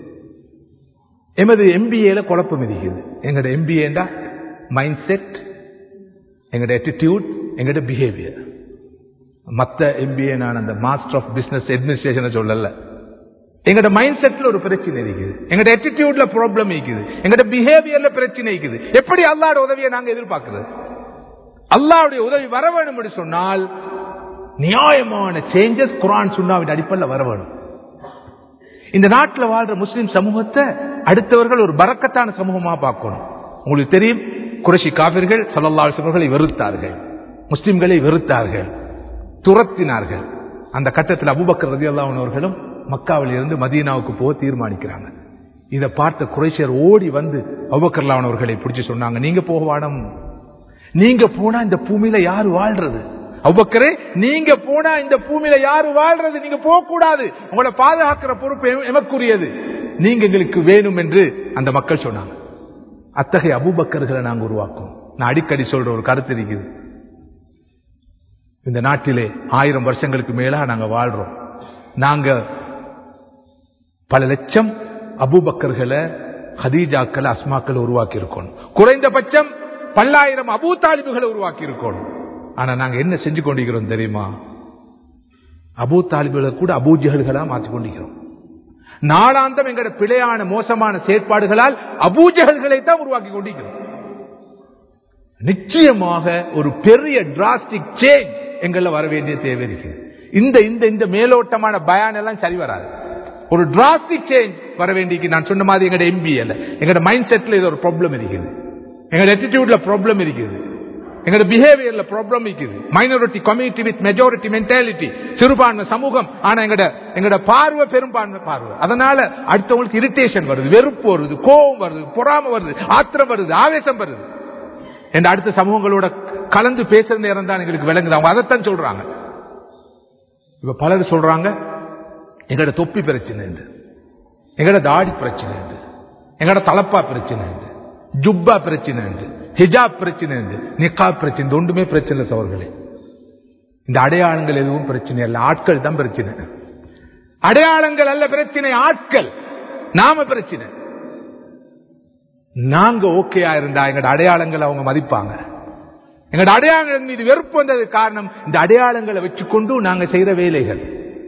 எமது எம்பிஏல குழப்பம் இருக்குது எங்களோட எம்பிஏண்டா மைண்ட் செட் எங்களோட attitude எங்களோட பிஹேவியர் மத்த எம்பிஏ நான் அந்த மாஸ்டர் ஆஃப் பிசினஸ் அட்மினிஸ்ட்ரேஷன் சொல்லல எங்கட மைண்ட் செட்ல ஒரு பிரச்சனை இருக்குது எங்கட attitudeல ப்ராப்ளம் இருக்குது எங்கட பிஹேவியர்ல பிரச்சனை இருக்குது எப்படி அல்லாஹ்வோட உதவியை நாங்க எதிர்பார்க்கிறது அல்லாஹ்வுடைய உதவி வர வேணும் என்று சொன்னால் நியாயமான சேஞ்சஸ் குரான் சுன்னாவின் அடிப்படையில் வர வேணும் இந்த நாட்டில் வாழ்ற முஸ்லிம் சமூகத்தை அடுத்தவர்கள் ஒரு பறக்கத்தான சமூகமா பார்க்கணும் உங்களுக்கு தெரியும் குறைஷி காவிர்கள் சல்லல்லாஹுகளை வெறுத்தார்கள் முஸ்லிம்களை வெறுத்தார்கள் துரத்தினார்கள் அந்த கட்டத்தில் அபுபக்கர் ரதி அவர்களும் மக்காவில் இருந்து மதீனாவுக்கு போக தீர்மானிக்கிறாங்க இதை பார்த்த குறைஷியர் ஓடி வந்து அபுபக்கர் அவர்களை பிடிச்சு சொன்னாங்க நீங்க போக வாடம் நீங்க போனா இந்த பூமியில யாரு வாழ்றது அவ்வக்கரே நீங்க போனா இந்த பூமியில யாரு வாழ்றது நீங்க போக கூடாது உங்களை பாதுகாக்கிற பொறுப்பு எம- எமக்குரியது நீங்க எங்களுக்கு வேணும் என்று அந்த மக்கள் சொன்னாங்க அத்தகைய அபூபக்கர்களை நாங்க உருவாக்கும் நான் அடிக்கடி சொல்ற ஒரு கருத்து இருக்குது இந்த நாட்டிலே ஆயிரம் வருஷங்களுக்கு மேலா நாங்க வாழ்றோம் நாங்க பல லட்சம் அபூபக்கர்களை ஹதீஜாக்களை அஸ்மாக்களை உருவாக்கி இருக்கோம் குறைந்தபட்சம் பல்லாயிரம் அபூ தாலிபுகளை உருவாக்கி இருக்கோம் ஆனா நாங்க என்ன செஞ்சு கொண்டிருக்கிறோம் தெரியுமா அபூ தாலிபுகளை கூட அபூஜகல்களா மாற்றிக் கொண்டிருக்கிறோம் நாளாந்தம் எங்கட பிழையான மோசமான செயற்பாடுகளால் அபூஜகல்களை தான் உருவாக்கி கொண்டிருக்கிறோம் நிச்சயமாக ஒரு பெரிய டிராஸ்டிக் சேஞ்ச் எங்கள வர வேண்டிய தேவை இருக்கு இந்த இந்த இந்த மேலோட்டமான பயான் எல்லாம் சரி வராது ஒரு டிராஸ்டிக் சேஞ்ச் வர வேண்டிய நான் சொன்ன மாதிரி எங்கட எம்பிஎல் எங்கட மைண்ட் செட்ல இது ஒரு ப்ராப்ளம் இருக்குது எங்கட attitudeல ப்ராப்ளம் இருக்குது எங்கட பிஹேவியர்ல ப்ராப்ளம் இருக்குது minority community with majority mentality சிறுபான்மை சமூகம் ஆனா எங்கட எங்கட பார்வை பெரும்பான்மை பார்வை அதனால அடுத்தவங்களுக்கு இரிட்டேஷன் வருது வெறுப்பு வருது கோபம் வருது பொறாமை வருது ஆத்திரம் வருது ஆவேசம் வருது என்ற அடுத்த சமூகங்களோட கலந்து பேசுற நேரம் தான் எங்களுக்கு விளங்குது அவங்க அதைத்தான் சொல்றாங்க இப்ப பலர் சொல்றாங்க எங்கட தொப்பி பிரச்சனை என்று எங்கட தாடி பிரச்சனை என்று எங்கட தலப்பா பிரச்சனை என்று ஜுப்பா பிரச்சனை என்று ஹிஜாப் பிரச்சனை என்று நிக்கா பிரச்சனை இந்த ஒன்றுமே பிரச்சனை இல்லை சவர்களே இந்த அடையாளங்கள் எதுவும் பிரச்சனை இல்லை ஆட்கள் தான் பிரச்சனை அடையாளங்கள் அல்ல பிரச்சனை ஆட்கள் நாம பிரச்சனை நாங்க ஓகேயா இருந்தா எங்கட அடையாளங்களை அவங்க மதிப்பாங்க எங்கட அடையாளங்கள் மீது வெறுப்பு வந்தது காரணம் இந்த அடையாளங்களை வச்சுக்கொண்டு நாங்க செய்யற வேலைகள்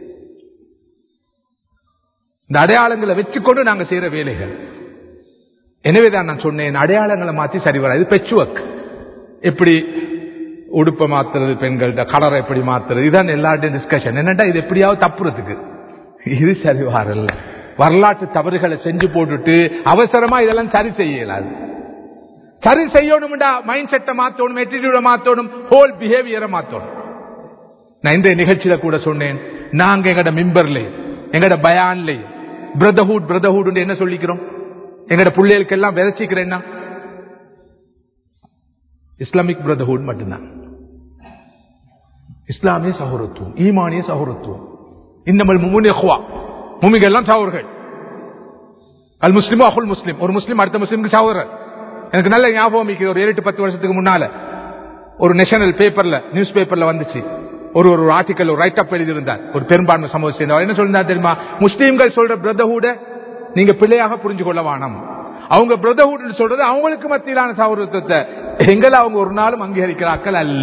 இந்த அடையாளங்களை வச்சுக்கொண்டு நாங்க செய்யற வேலைகள் எனவேதான் நான் சொன்னேன் அடையாளங்களை மாத்தி சரி வராது பெச் ஒர்க் எப்படி உடுப்பை மாத்துறது பெண்கள்கிட்ட கலரை எப்படி மாத்துறது இதுதான் எல்லார்ட்டையும் டிஸ்கஷன் என்னடா இது எப்படியாவது தப்புறதுக்கு இது சரி வரல வரலாற்று தவறுகளை செஞ்சு போட்டுட்டு அவசரமா இதெல்லாம் சரி செய்ய இயலாது சரி செய்யணும்டா மைண்ட் செட்டை மாத்தணும் எட்டிடியூட மாத்தணும் ஹோல் பிஹேவியரை மாத்தணும் நான் இந்த நிகழ்ச்சியில கூட சொன்னேன் நாங்க எங்கட மிம்பர்ல எங்கட பயான்ல பிரதர்ஹுட் பிரதர்ஹுட் என்ன சொல்லிக்கிறோம் எங்கட பிள்ளைகளுக்கு எல்லாம் விதைச்சிக்கிறேன்னா இஸ்லாமிக் பிரதர்ஹுட் மட்டும்தான் இஸ்லாமிய சகோதரத்துவம் ஈமானிய சகோதரத்துவம் இன்னமல் முமுனி அஹ்வா முமிகள் எல்லாம் சகோதரர்கள் அல் முஸ்லிம் அஹுல் முஸ்லிம் ஒரு முஸ்லிம் அடுத்த முஸ்லிமுக்கு சகோதரர் எனக்கு நல்ல ஞாபகம் இருக்குது ஒரு ஏழு எட்டு பத்து வருஷத்துக்கு முன்னால ஒரு நேஷனல் பேப்பர்ல நியூஸ் பேப்பர்ல வந்துச்சு ஒரு ஒரு ஆர்டிக்கல் ஒரு ரைட் அப் எழுதியிருந்தார் ஒரு பெரும்பான்மை சமூக சேர்ந்தவர் என்ன சொல்லிருந்தார் தெரியுமா முஸ்லீம்கள் சொல்ற பிரதர்ஹுட நீங்க பிள்ளையாக புரிஞ்சு கொள்ள வேணாம் அவங்க பிரதர்ஹுட் சொல்றது அவங்களுக்கு மத்தியிலான சௌரத்துவத்தை எங்களை அவங்க ஒரு நாளும் அங்கீகரிக்கிறார்கள் அல்ல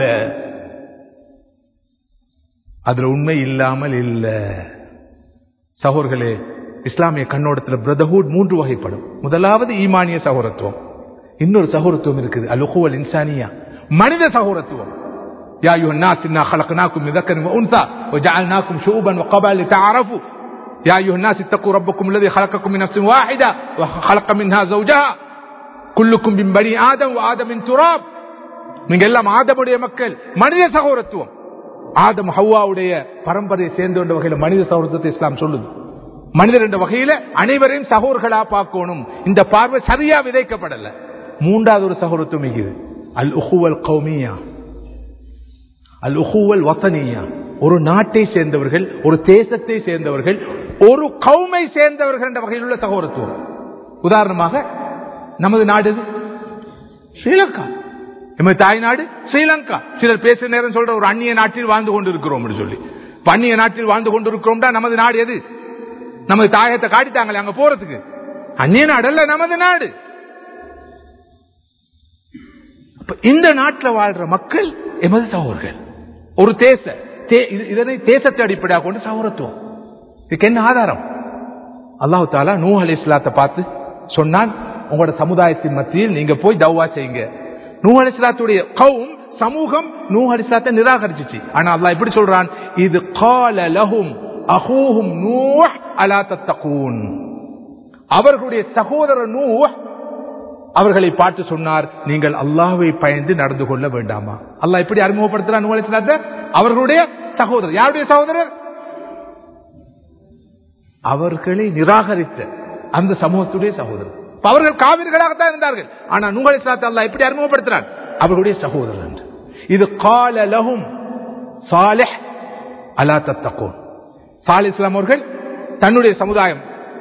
அதுல உண்மை இல்லாமல் இல்ல சகோர்களே இஸ்லாமிய கண்ணோட்டத்தில் பிரதர்ஹுட் மூன்று வகைப்படும் முதலாவது ஈமானிய சகோதரத்துவம் இன்னொரு சகோதரத்துவம் இருக்குது அலுகுவல் இன்சானியா மனித சகோதரத்துவம் يا أيها الناس إنا خلقناكم من ذكر وأنثى وجعلناكم شعوبا وقبائل لتعارفوا يا أيها الناس اتقوا ربكم الذي خلقكم من نفس واحدة وخلق منها زوجها كلكم من بني آدم وآدم من تراب நீங்க எல்லாம் ஆதமுடைய மக்கள் மனித சகோதரத்துவம் ஆதம் ஹவ்வாவுடைய பரம்பரையை சேர்ந்த என்ற வகையில் மனித சகோதரத்தை இஸ்லாம் சொல்லுது மனிதர் என்ற வகையில அனைவரையும் சகோதர்களா பார்க்கணும் இந்த பார்வை சரியா விதைக்கப்படல மூன்றாவது ஒரு சகோதரத்துவம் இது அல் உஹுவல் கௌமியா அல் உஹுவல் வசனியா ஒரு நாட்டை சேர்ந்தவர்கள் ஒரு தேசத்தை சேர்ந்தவர்கள் ஒரு கௌமை சேர்ந்தவர்கள் என்ற வகையில் உள்ள சகோதரத்துவம் உதாரணமாக நமது நாடு எது? ஸ்ரீலங்கா நமது தாய்நாடு ஸ்ரீலங்கா சிலர் பேச நேரம் சொல்ற ஒரு அந்நிய நாட்டில் வாழ்ந்து கொண்டிருக்கிறோம் என்று சொல்லி இப்ப அந்நிய நாட்டில் வாழ்ந்து கொண்டிருக்கிறோம்டா நமது நாடு எது நமது தாயத்தை காட்டிட்டாங்களே அங்க போறதுக்கு அந்நிய நாடு அல்ல நமது நாடு அப்ப இந்த நாட்டில் வாழ்ற மக்கள் எமது சகோதரர்கள் ஒரு தேச தே- இது- இதனை தேசத்தை அடிப்படையாக கொண்டு சகோதரத்துவம் இதுக்கு என்ன ஆதாரம் அல்லாஹு தாலா நூ அலி இஸ்லாத்தை பார்த்து சொன்னான் உங்களோட சமுதாயத்தின் மத்தியில் நீங்க போய் தவ்வா செய்யுங்க நூ அலி இஸ்லாத்துடைய கௌம் சமூகம் நூ அலி இஸ்லாத்தை நிராகரிச்சிச்சு ஆனா அல்லாஹ் எப்படி சொல்றான் இது கால லஹும் அஹூஹும் நூஹ் அலா தத்தகூன் அவர்களுடைய சகோதரர் நூஹ் அவர்களை பார்த்து சொன்னார் நீங்கள் அல்லாஹ்வை பயந்து நடந்து கொள்ள வேண்டாமா அல்லாஹ் எப்படி அறிமுகப்படுத்துறார் நூ அலி இஸ்லாத்தை அவர்களுடைய சகோதரர் யாருடைய சகோதரர் அவர்களை நிராகரித்த அந்த சமூகத்துடைய சகோதரர் இப்ப அவர்கள் காவிர்களாகத்தான் இருந்தார்கள் ஆனா நூகலை சாத்த அல்லாஹ் எப்படி அறிமுகப்படுத்துறான் அவர்களுடைய சகோதரர் என்று இது கால லஹும் சாலிஹ் அலா தத்தகோன் சாலி இஸ்லாம் அவர்கள் தன்னுடைய சமுதாயம்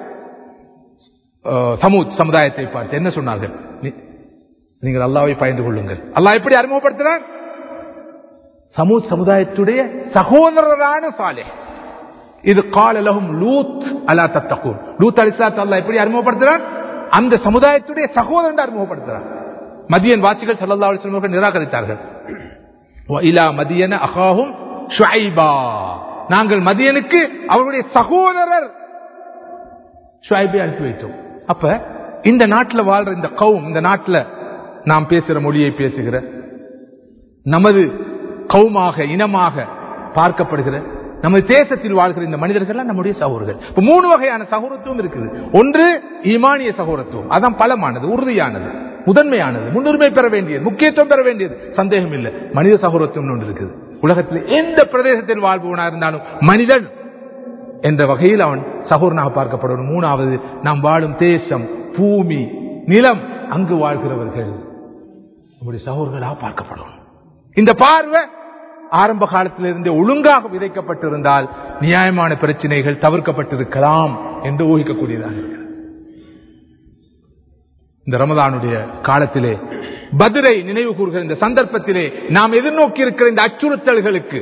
அஹ், சமூத் சமுதாயத்தை பார்த்து என்ன சொன்னார்கள் நீ- நீங்கள் அல்லாவை பயந்து கொள்ளுங்கள் அல்லாஹ் எப்படி அறிமுகப்படுத்துறான் சமூத் சமுதாயத்துடைய சகோதரரான சாலிஹ் இது காலலகும் லூத் அலா தத்தகூன் லூத் அலிசாத் அல்லாஹ் எப்படி அறிமுகப்படுத்துறான் அந்த சமுதாயத்துடைய சகோதரன் அறிமுகப்படுத்துறான் மதியன் வாசிகள் சல்லல்லாஹு அலைஹி வஸல்லம் அவர்கள் நிராகரித்தார்கள் வ இலா மதியன அகாஹும் ஷுஐபா நாங்கள் மதியனுக்கு அவருடைய சகோதரர் ஷுஐபை அனுப்பி வைத்தோம் அப்ப இந்த நாட்டில் வாழ்ற இந்த கௌம் இந்த நாட்டில் நாம் பேசுகிற மொழியை பேசுகிற நமது கௌமாக இனமாக பார்க்கப்படுகிற நமது தேசத்தில் வாழ்கிற இந்த மனிதர்கள் நம்முடைய சகோதரர்கள் இப்ப மூணு வகையான சகோதரத்துவம் இருக்குது ஒன்று ஈமானிய சகோதரத்துவம் அதான் பலமானது உறுதியானது முதன்மையானது முன்னுரிமை பெற வேண்டியது முக்கியத்துவம் பெற வேண்டியது சந்தேகம் இல்லை மனித சகோதரத்துவம் ஒன்று இருக்குது உலகத்தில் எந்த பிரதேசத்தில் வாழ்பவனாக இருந்தாலும் மனிதன் என்ற வகையில் அவன் சகோதரனாக பார்க்கப்படணும் மூணாவது நாம் வாழும் தேசம் பூமி நிலம் அங்கு வாழ்கிறவர்கள் நம்முடைய சகோதரர்களாக பார்க்கப்படணும் இந்த பார்வை ஆரம்ப காலத்திலிருந்தே ஒழுங்காக விதைக்கப்பட்டிருந்தால் நியாயமான பிரச்சனைகள் தவிர்க்கப்பட்டிருக்கலாம் என்று ஊகிக்கக்கூடியதாக இருக்கிறது இந்த ரமதானுடைய காலத்திலே பதிரை நினைவு கூறுகிற இந்த சந்தர்ப்பத்திலே நாம் எதிர்நோக்கி இருக்கிற இந்த அச்சுறுத்தல்களுக்கு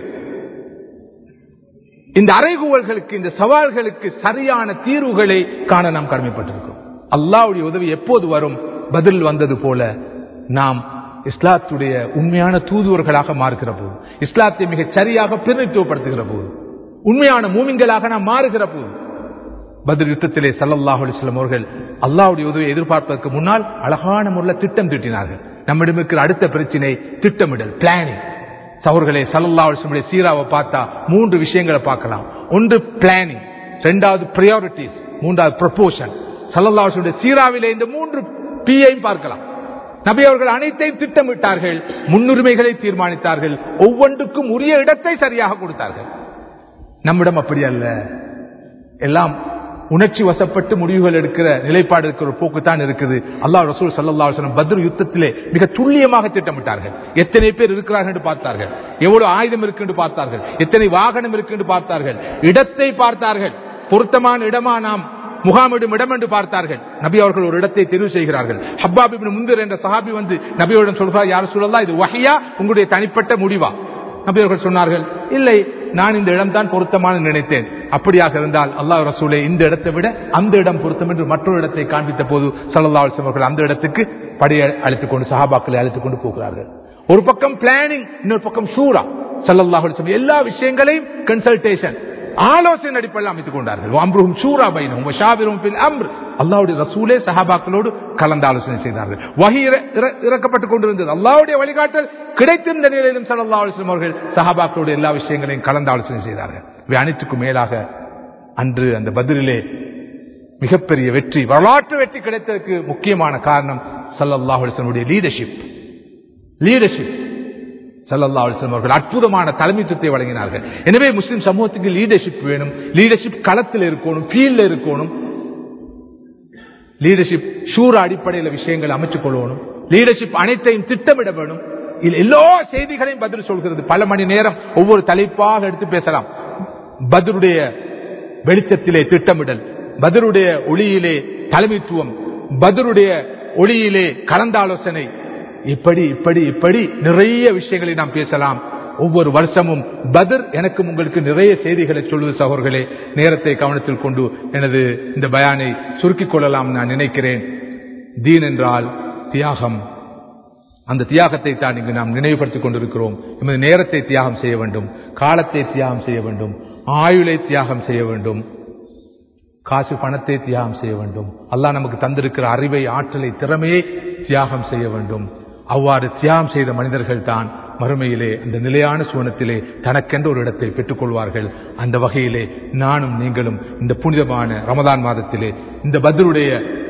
இந்த அறைகூவல்களுக்கு இந்த சவால்களுக்கு சரியான தீர்வுகளை காண நாம் கடமைப்பட்டிருக்கிறோம் அல்லாவுடைய உதவி எப்போது வரும் பதில் வந்தது போல நாம் இஸ்லாத்துடைய உண்மையான தூதுவர்களாக மாறுகிற போது இஸ்லாத்தை மிகச் சரியாக பிரதித்துவப்படுத்துகிற போது உண்மையான மூமின்களாக நாம் மாறுகிற போது பதில் யுத்தத்திலே சல்லல்லாஹு அலிஸ்லாம் அவர்கள் அல்லாவுடைய உதவியை எதிர்பார்ப்பதற்கு முன்னால் அழகான முறையில் திட்டம் தீட்டினார்கள் நம்மிடம் இருக்கிற அடுத்த பிரச்சனை திட்டமிடல் பிளானிங் சவர்களே சல்லல்லா அலிஸ்லமுடைய சீராவை பார்த்தா மூன்று விஷயங்களை பார்க்கலாம் ஒன்று பிளானிங் ரெண்டாவது பிரியாரிட்டிஸ் மூன்றாவது ப்ரொபோஷன் சல்லல்லா அலிஸ்லமுடைய சீராவிலே இந்த மூன்று பியையும் பார்க்கலாம் நபி அவர்கள் அனைத்தையும் திட்டமிட்டார்கள் முன்னுரிமைகளை தீர்மானித்தார்கள் ஒவ்வொன்றுக்கும் உரிய இடத்தை சரியாக கொடுத்தார்கள் நம்மிடம் அப்படி அல்ல எல்லாம் உணர்ச்சி வசப்பட்டு முடிவுகள் எடுக்கிற நிலைப்பாடு இருக்கிற ஒரு போக்கு தான் இருக்குது அல்லாஹ் ரசூல் சல்லா அலுவலம் பத்ர் யுத்தத்திலே மிக துல்லியமாக திட்டமிட்டார்கள் எத்தனை பேர் இருக்கிறார்கள் என்று பார்த்தார்கள் எவ்வளவு ஆயுதம் இருக்கு என்று பார்த்தார்கள் எத்தனை வாகனம் இருக்கு என்று பார்த்தார்கள் இடத்தை பார்த்தார்கள் பொருத்தமான இடமா நாம் முகாமிடும் இடம் என்று பார்த்தார்கள் நபி அவர்கள் ஒரு இடத்தை தெரிவு செய்கிறார்கள் ஹப்பாபி முந்தர் என்ற சஹாபி வந்து நபியோடன் சொல்கிறார் யார் சொல்லலாம் இது வகையா உங்களுடைய தனிப்பட்ட முடிவா நபி அவர்கள் சொன்னார்கள் இல்லை நான் இந்த இடம் தான் பொருத்தமான நினைத்தேன் அப்படியாக இருந்தால் அல்லாஹ் ரசூலை இந்த இடத்தை விட அந்த இடம் பொருத்தம் என்று மற்றொரு இடத்தை காண்பித்த போது சல்லா அவர்கள் அந்த இடத்துக்கு படையை அழைத்துக் கொண்டு சஹாபாக்களை அழைத்துக் கொண்டு போகிறார்கள் ஒரு பக்கம் பிளானிங் இன்னொரு பக்கம் ஷூரா சல்லல்லாஹு அலைஹி வஸல்லம் எல்லா விஷயங்களையும் கன்சல்டேஷன் ஆலோசனை அடிப்படையில் அமைத்துக் கொண்டார்கள் அம்ருஹும் ஷூரா பைனஹும் வஷாவிரும் ஃபில் அம்ர் அல்லாஹ்வுடைய ரசூலே சஹாபாக்களோடு கலந்து ஆலோசனை செய்தார்கள் வஹி இற- இற- இறக்கப்பட்டுக் கொண்டிருந்தது அல்லாஹ்வுடைய வழிகாட்டல் கிடைத்திருந்த நிலையிலும் ஸல்லல்லாஹு அலைஹி வஸல்லம் அவர்கள் சஹாபாக்களோடு எல்லா விஷயங்களையும் கலந்து ஆலோசனை செய்தார்கள் இவை அனைத்துக்கும் மேலாக அன்று அந்த பதிலிலே மிகப்பெரிய வெற்றி வரலாற்று வெற்றி கிடைத்ததற்கு முக்கியமான காரணம் ஸல்லல்லாஹு அலைஹி வஸல்லம் லீடர்ஷிப் லீடர்ஷிப் ஸல்லல்லாஹு அலைஹி வஸல்லம் அவர்கள் அற்புதமான தலைமைத்துவத்தை வழங்கினார்கள் எனவே முஸ்லிம் சமூகத்துக்கு லீடர்ஷிப் வேணும் லீடர்ஷிப் களத்தில் இருக்கணும் ஃபீல்ட்ல இருக்கணும் லீடர்ஷிப் ஷூர அடிப்படையில் விஷயங்களை அமைச்சுக் கொள்ளணும் லீடர்ஷிப் அனைத்தையும் திட்டமிட வேணும் இது எல்லா செய்திகளையும் பதில் சொல்கிறது பல மணி நேரம் ஒவ்வொரு தலைப்பாக எடுத்து பேசலாம் பதிலுடைய வெளிச்சத்திலே திட்டமிடல் பதிலுடைய ஒளியிலே தலைமைத்துவம் பதிலுடைய ஒளியிலே கலந்தாலோசனை இப்படி இப்படி இப்படி நிறைய விஷயங்களை நாம் பேசலாம் ஒவ்வொரு வருஷமும் பதிர் எனக்கும் உங்களுக்கு நிறைய செய்திகளை சொல்வது சகோதரர்களே நேரத்தை கவனத்தில் கொண்டு எனது இந்த பயானை சுருக்கிக் கொள்ளலாம் நான் நினைக்கிறேன் தீன் என்றால் தியாகம் அந்த தியாகத்தை தான் இங்கு நாம் நினைவுபடுத்திக் கொண்டிருக்கிறோம் எமது நேரத்தை தியாகம் செய்ய வேண்டும் காலத்தை தியாகம் செய்ய வேண்டும் ஆயுளை தியாகம் செய்ய வேண்டும் காசு பணத்தை தியாகம் செய்ய வேண்டும் அல்லாஹ் நமக்கு தந்திருக்கிற அறிவை ஆற்றலை திறமையை தியாகம் செய்ய வேண்டும் அவ்வாறு தியாகம் செய்த மனிதர்கள் தான் மறுமையிலே அந்த நிலையான சுவனத்திலே தனக்கென்ற ஒரு இடத்தை பெற்றுக் கொள்வார்கள் அந்த வகையிலே நானும் நீங்களும் இந்த புனிதமான ரமதான் மாதத்திலே இந்த பத்ருடைய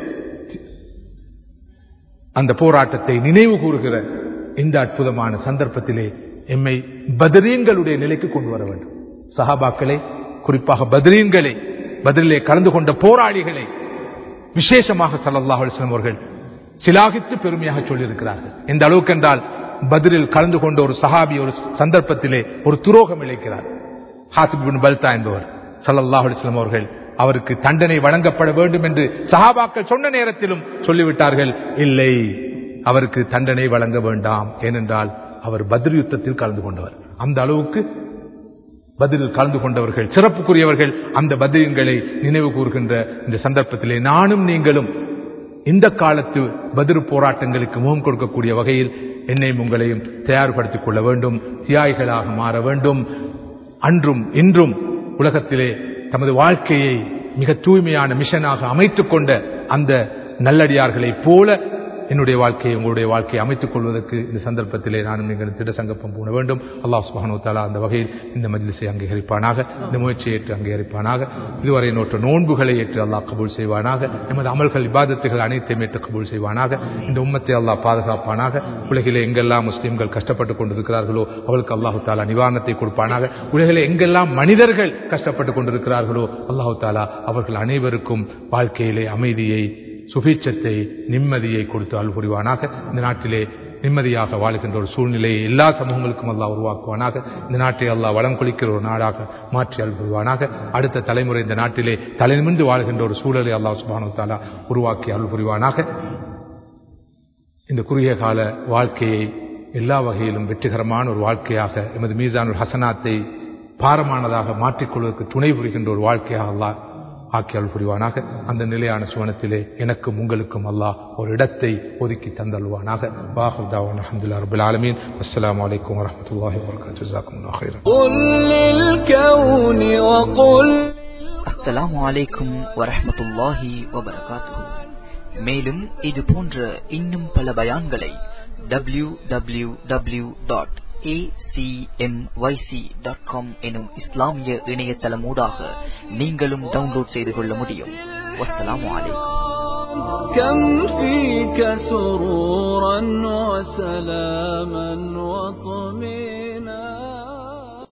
அந்த போராட்டத்தை நினைவு கூறுகிற இந்த அற்புதமான சந்தர்ப்பத்திலே எம்மை பத்ரீன்களுடைய நிலைக்கு கொண்டு வர வேண்டும் சஹாபாக்களை குறிப்பாக பத்ரீன்களை பதிலே கலந்து கொண்ட போராளிகளை விசேஷமாக சல்லல்லாஹு அலைஹி வஸல்லம் அவர்கள் சிலாகித்து பெருமையாக சொல்லியிருக்கிறார்கள் எந்த அளவுக்கு என்றால் பதிலில் கலந்து கொண்ட ஒரு சஹாபி ஒரு சந்தர்ப்பத்திலே ஒரு துரோகம் இழைக்கிறார் ஹாசிப் பின் பல்தா என்பவர் சல்லல்லாஹு அலைஹி வஸல்லம் அவர்கள் அவருக்கு தண்டனை வழங்கப்பட வேண்டும் என்று சஹாபாக்கள் சொன்ன நேரத்திலும் சொல்லிவிட்டார்கள் இல்லை அவருக்கு தண்டனை வழங்க வேண்டாம் ஏனென்றால் அவர் பத்ர் யுத்தத்தில் கலந்து கொண்டவர் அந்த அளவுக்கு பதிலில் கலந்து கொண்டவர்கள் சிறப்புக்குரியவர்கள் அந்த பதில்களை நினைவு கூறுகின்ற இந்த சந்தர்ப்பத்திலே நானும் நீங்களும் இந்த காலத்து பதிரு போராட்டங்களுக்கு முகம் கொடுக்கக்கூடிய வகையில் என்னையும் உங்களையும் தயார்படுத்திக் கொள்ள வேண்டும் தியாகிகளாக மாற வேண்டும் அன்றும் இன்றும் உலகத்திலே தமது வாழ்க்கையை மிக தூய்மையான மிஷனாக அமைத்துக் கொண்ட அந்த நல்லடியார்களைப் போல என்னுடைய வாழ்க்கையை உங்களுடைய வாழ்க்கையை அமைத்துக் கொள்வதற்கு இந்த சந்தர்ப்பத்திலே நானும் நீங்கள் திட சங்கப்பம் பூண வேண்டும் அல்லாஹ் சுபானு தாலா அந்த வகையில் இந்த மஜ்லிஸை அங்கீகரிப்பானாக இந்த முயற்சியை ஏற்று அங்கீகரிப்பானாக இதுவரை நோற்ற நோன்புகளை ஏற்று அல்லாஹ் கபூல் செய்வானாக எமது அமல்கள் இபாதத்துகள் அனைத்தையும் ஏற்று கபூல் செய்வானாக இந்த உம்மத்தை அல்லாஹ் பாதுகாப்பானாக உலகிலே எங்கெல்லாம் முஸ்லிம்கள் கஷ்டப்பட்டுக் கொண்டிருக்கிறார்களோ அவளுக்கு அல்லாஹு தாலா நிவாரணத்தை கொடுப்பானாக உலகிலே எங்கெல்லாம் மனிதர்கள் கஷ்டப்பட்டுக் கொண்டிருக்கிறார்களோ அல்லாஹு தாலா அவர்கள் அனைவருக்கும் வாழ்க்கையிலே அமைதியை சுபீட்சத்தை நிம்மதியை கொடுத்து அருள் புரிவானாக இந்த நாட்டிலே நிம்மதியாக வாழ்கின்ற ஒரு சூழ்நிலையை எல்லா சமூகங்களுக்கும் அல்லாஹ் உருவாக்குவானாக இந்த நாட்டை அல்லாஹ் வளம் கொளிக்கிற ஒரு நாடாக மாற்றி அருள் புரிவானாக அடுத்த தலைமுறை இந்த நாட்டிலே தலைநிமிர்ந்து வாழ்கின்ற ஒரு சூழலை அல்லாஹ் சுபானு தாலா உருவாக்கி அருள் புரிவானாக இந்த குறுகிய கால வாழ்க்கையை எல்லா வகையிலும் வெற்றிகரமான ஒரு வாழ்க்கையாக எமது மீதானுல் ஹசனாத்தை பாரமானதாக மாற்றிக்கொள்வதற்கு துணை புரிகின்ற ஒரு வாழ்க்கையாக அல்லாஹ் ஆக்கி அருள் புரிவானாக அந்த நிலையான சுவனத்திலே எனக்கும் உங்களுக்கும் அல்லாஹ் ஒரு இடத்தை ஒதுக்கி தந்தல்வானாக வாஹுதாவன் அஹமதுல்லா ரபுல் ஆலமீன் அஸ்ஸலாமு அலைக்கும் வரஹ்மத்துல்லாஹி வபரகாத்துஹு ஜஸாக்குமுல்லாஹு ஹைரன் قل للكون وقل அஸ்ஸலாமு அலைக்கும் வரஹ்மத்துல்லாஹி வபரகாத்துஹு மேலும் இது போன்ற இன்னும் பல பயான்களை டபிள்யூ டபிள்யூ டபிள்யூ டாட் எனும் இஸ்லாமிய இணையதளமூடாக நீங்களும் டவுன்லோட் செய்து கொள்ள முடியும் வஸ்ஸலாமு அலைக்கும் كم فيك سرورا وسلاما وطمينا